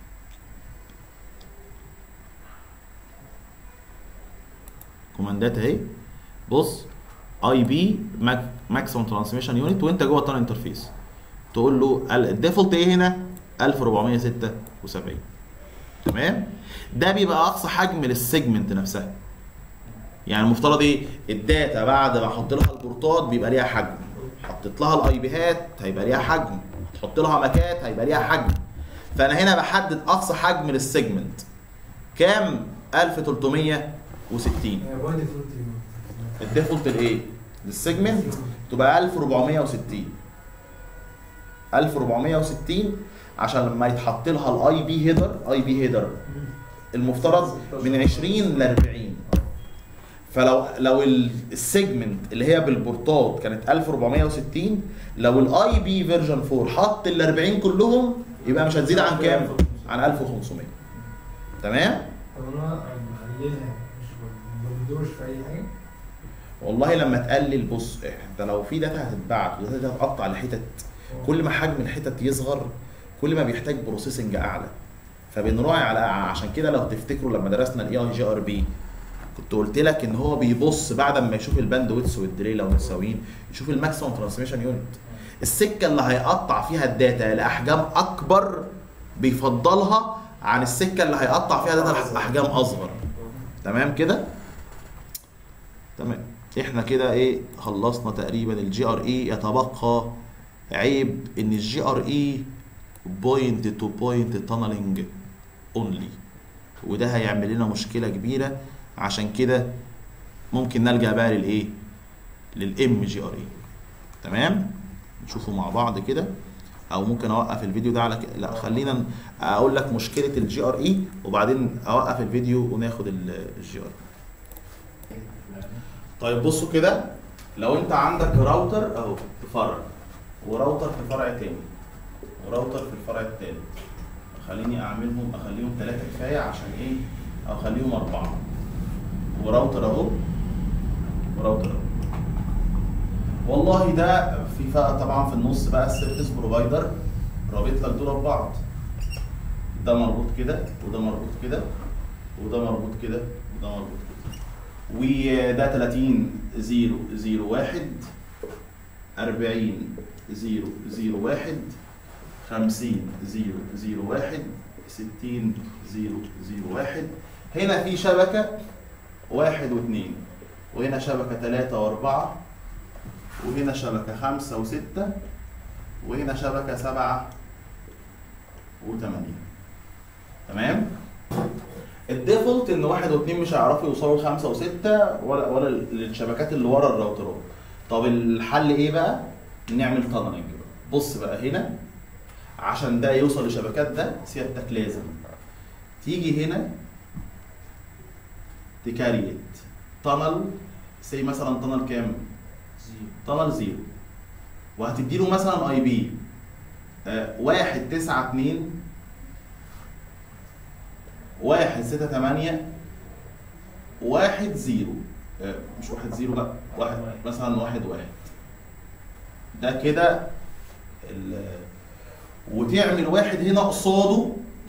كوماندات اهي بص اي بي ماكسيمم ترانسميشن يونت وانت جوه التان انترفيس تقول له ال- الديفولت ايه هنا 1476 تمام ده بيبقى اقصى حجم للسيجمنت نفسها يعني المفترض ايه الداتا بعد ما احط لها البورتات بيبقى ليها حجم حطيت لها الاي بيهات هيبقى ليها حجم تحط لها ماكات هيبقى ليها حجم فانا هنا بحدد اقصى حجم للسيجمنت كام 1360 هي باي ديفولت الديفولت الايه للسيجمنت تبقى 1460 1460 عشان لما يتحط لها الاي بي هيدر اي بي هيدر المفترض من 20 ل 40 فلو لو ال- السيجمنت اللي هي بالبورتات كانت 1460 لو الاي بي فيرجن 4 حط ال 40 كلهم يبقى مش هتزيد عن كام؟ عن 1500 تمام؟ طب انا مقللها مش ما بدورش في اي حاجه والله لما تقلل بص انت لو في داتا هتتبعت وداتا هتقطع لحتت كل ما حجم الحتت يصغر كل ما بيحتاج بروسيسنج اعلى فبنراعي على عشان كده لو تفتكروا لما درسنا الاي اي جي ار بي كنت قلت لك ان هو بيبص بعد ما يشوف الباند ويتس والديلي لو متساويين يشوف الماكسيمم ترانسميشن يونت السكه اللي هيقطع فيها الداتا لاحجام اكبر بيفضلها عن السكه اللي هيقطع فيها داتا لاحجام اصغر تمام كده تمام احنا كده ايه خلصنا تقريبا الجي ار اي يتبقى عيب ان الجي ار اي بوينت تو بوينت تانلنج اونلي وده هيعمل لنا مشكله كبيره عشان كده ممكن نلجا بقى للايه للام جي ار اي تمام نشوفه مع بعض كده او ممكن اوقف الفيديو ده على ك... لا خلينا ن- اقول لك مشكله الجي ار اي وبعدين اوقف الفيديو وناخد الجي ار طيب بصوا كده لو انت عندك راوتر اهو في فرع وراوتر في فرع تاني وراوتر في الفرع التالت خليني اعملهم اخليهم ثلاثة كفاية عشان ايه او اخليهم اربعة وراوتر اهو وراوتر اهو والله ده في بقى طبعا في النص بقى السيرفيس بروفايدر رابط لك دول ببعض ده مربوط كده وده مربوط كده وده مربوط كده وده مربوط كده وده 30 0 0 1 40 0 0 1 50 0 0 1 60 0 0 1 هنا في شبكة واحد واثنين وهنا شبكة ثلاثة وأربعة وهنا شبكة خمسة وستة وهنا شبكة سبعة وثمانية تمام؟ الديفولت ان واحد واثنين مش هيعرفوا يوصلوا لخمسة وستة ولا ولا للشبكات اللي ورا الراوترات. طب الحل ايه بقى؟ نعمل تانلنج بقى. بص بقى هنا عشان ده يوصل لشبكات ده سيادتك لازم تيجي هنا تكريت تانل سي مثلا تانل كام؟ تانل زيرو وهتدي له مثلا اي بي واحد تسعة اتنين واحد ستة تمانية واحد زيرو آه، مش واحد زيرو بقى واحد مثلا واحد واحد ده كده ال- وتعمل واحد هنا قصاده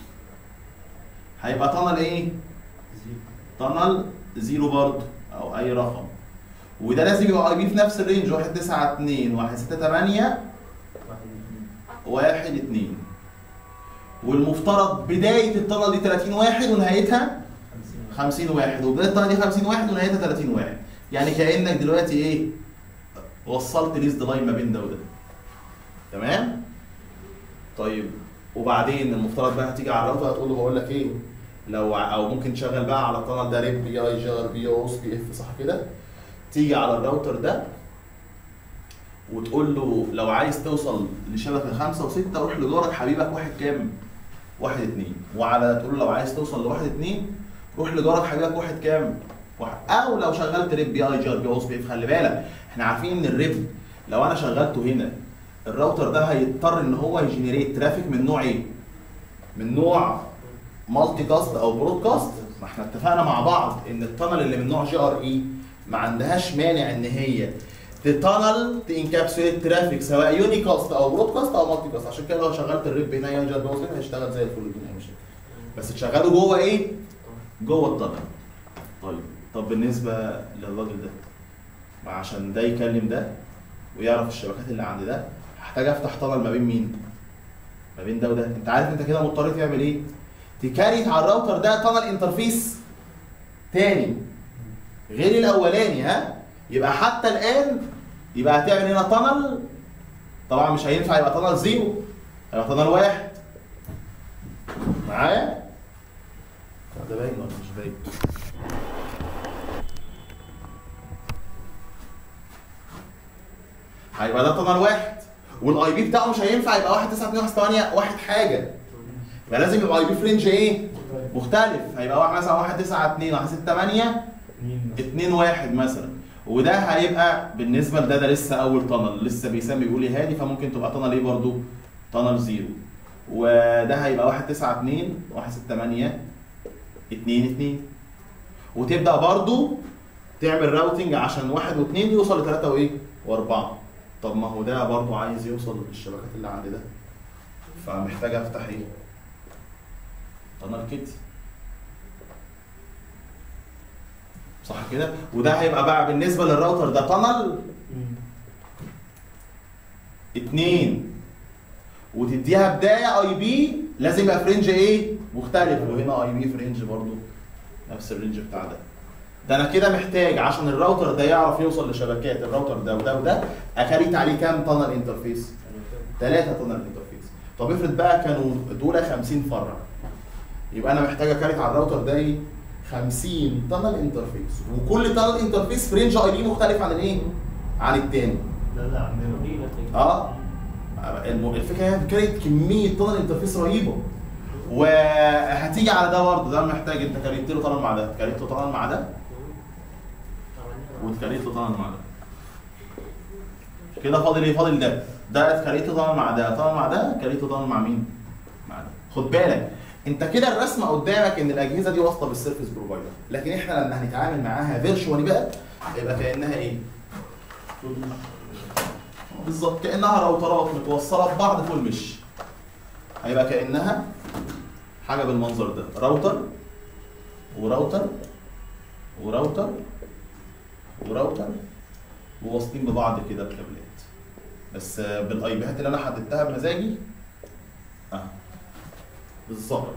هيبقى تانل ايه؟ تانل زيرو برضه او اي رقم وده لازم يبقى اي بي في نفس الرينج واحد تسعة اتنين واحد ستة تمانية واحد اتنين والمفترض بداية الطلة دي 30 واحد ونهايتها 50 واحد وبداية الطلة دي 50 واحد ونهايتها 30 واحد يعني كأنك دلوقتي ايه وصلت ليست لاين ما بين ده وده تمام طيب وبعدين المفترض بقى هتيجي على الراوتر هتقول له بقول لك ايه لو ع- او ممكن تشغل بقى على القناه ده ريب بي اي جي ار بي او اس بي اف صح كده تيجي على الراوتر ده وتقول له لو عايز توصل لشبكه خمسه وسته روح لجارك حبيبك واحد كام؟ واحد اتنين وعلى تقول له لو عايز توصل لواحد اتنين روح لجارك حبيبك واحد كام؟ واحد او لو شغلت ريب بي اي جي ار بي او اس بي اف خلي بالك احنا عارفين ان الريب لو انا شغلته هنا الراوتر ده هيضطر ان هو يجنريت ترافيك من نوع ايه؟ من نوع مالتي كاست او برودكاست ما احنا اتفقنا مع بعض ان التانل اللي من نوع جي ار اي ما عندهاش مانع ان هي تتانل تنكابسوليت ترافيك سواء يوني كاست او برودكاست او مالتي كاست عشان كده لو شغلت الريب هنا يا جاد بوز هيشتغل زي الفل الدنيا مش بس تشغله جوه ايه؟ جوه التانل طيب طب بالنسبه للراجل ده ما عشان ده يكلم ده ويعرف الشبكات اللي عند ده هحتاج افتح تانل ما بين مين؟ ما بين ده وده انت عارف انت كده مضطر تعمل ايه؟ تكاريت على الراوتر ده تانل انترفيس تاني غير الاولاني ها يبقى حتى الان يبقى هتعمل هنا تانل طبعا مش هينفع يبقى تانل زيرو هيبقى تانل واحد معايا؟ ده باين ولا مش باين؟ هيبقى ده تانل واحد والاي بي بتاعه مش هينفع يبقى 1 9 2 1 8 واحد حاجه يبقى لازم يبقى اي بي فرنج ايه؟ مختلف هيبقى واحد مثلا 1 9 2 1 6 8 2 1 مثلا وده هيبقى بالنسبه لده ده لسه اول تانل لسه بيسمي بيقول لي هادي فممكن تبقى تانل ايه برضو؟ تانل زيرو وده هيبقى 1 9 2 1 6 8 2 2 وتبدا برضو تعمل راوتنج عشان واحد واثنين يوصل لثلاثه وايه؟ واربعه طب ما هو ده برضو عايز يوصل للشبكات اللي عند ده فمحتاج افتح ايه؟ تانل كده صح كده وده هيبقى بقى بالنسبه للراوتر ده تانل اتنين وتديها بدايه اي بي لازم يبقى فرنج ايه مختلف وهنا اي بي فرنج برضو نفس الرينج بتاع ده ده انا كده محتاج عشان الراوتر ده يعرف يوصل لشبكات الراوتر ده وده وده اكريت عليه كام تانل انترفيس ثلاثة تانل انترفيس طب افرض بقى كانوا دول 50 فرع يبقى انا محتاج اكريت على الراوتر ده ايه 50 تانل انترفيس وكل تانل انترفيس في رينج اي بي مختلف عن الايه عن التاني لا لا عندنا اه الم- الفكره هي كانت كميه تانل انترفيس رهيبه وهتيجي على ده برضه ده محتاج انت كريت له تانل مع ده كريت له تانل مع ده واتكريت له طبعا مع ده كده فاضل ايه فاضل ده ده اتكريت له طبعا مع ده طبعا مع ده كريت له طبعا مع مين مع ده خد بالك انت كده الرسمه قدامك ان الاجهزه دي واصله بالسيرفيس بروفايدر لكن احنا لما هنتعامل معاها فيرشوالي بقى يبقى كانها ايه بالظبط كانها راوترات متوصله ببعض فول مش هيبقى كانها حاجه بالمنظر ده راوتر وراوتر وراوتر وراوتر وواصلين ببعض كده بكابلات بس آه، بالاي بيهات اللي انا حددتها بمزاجي اه بالظبط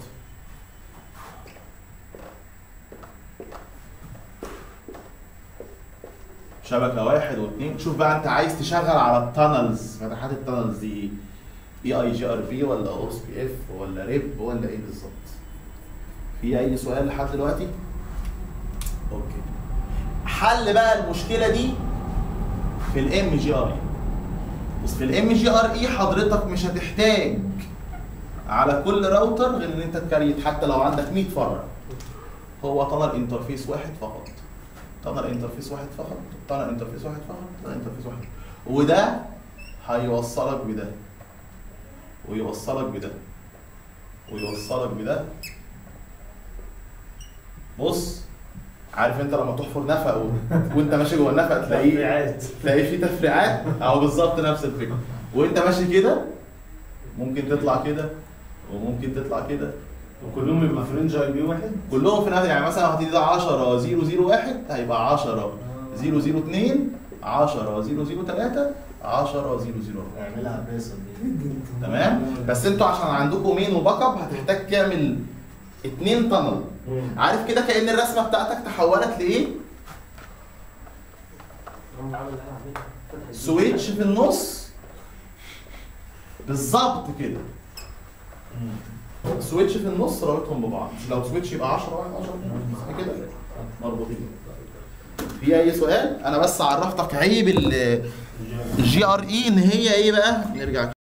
شبكه واحد واثنين شوف بقى انت عايز تشغل على التانلز فتحات التانلز دي ايه اي اي جي ار بي ولا اورس بي اف ولا ريب ولا ايه بالظبط في اي سؤال لحد دلوقتي اوكي حل بقى المشكله دي في الام جي ار اي بص في الام جي ار اي حضرتك مش هتحتاج على كل راوتر غير ان انت تكريت حتى لو عندك 100 فرع هو تنر انترفيس واحد فقط تنر انترفيس واحد فقط تنر انترفيس واحد فقط تنر انترفيس واحد وده هيوصلك بده ويوصلك بده ويوصلك بده بص عارف انت لما تحفر نفق و... وانت ماشي جوه النفق تلاقيه تفريعات. تلاقيه فيه تفريعات او بالظبط نفس الفكره وانت ماشي كده ممكن تطلع كده وممكن تطلع كده وكلهم يبقوا في رينج اي بي واحد كلهم في نفس يعني مثلا لو هتيجي ده 10 0 1 هيبقى 10 0 0 2 10 0 0 3 10 0 0 4 اعملها بيصل دي تمام بس انتوا عشان عندكم مين وباك اب هتحتاج تعمل اتنين تانل عارف كده كأن الرسمه بتاعتك تحولت لايه؟ هم عمل ده على فكرة. فتح سويتش في النص بالظبط كده سويتش في النص رابطهم ببعض مش لو سويتش يبقى 10 واحد 10 كده مربوطين في اي سؤال انا بس عرفتك عيب الجي ار اي ان هي ايه بقى نرجع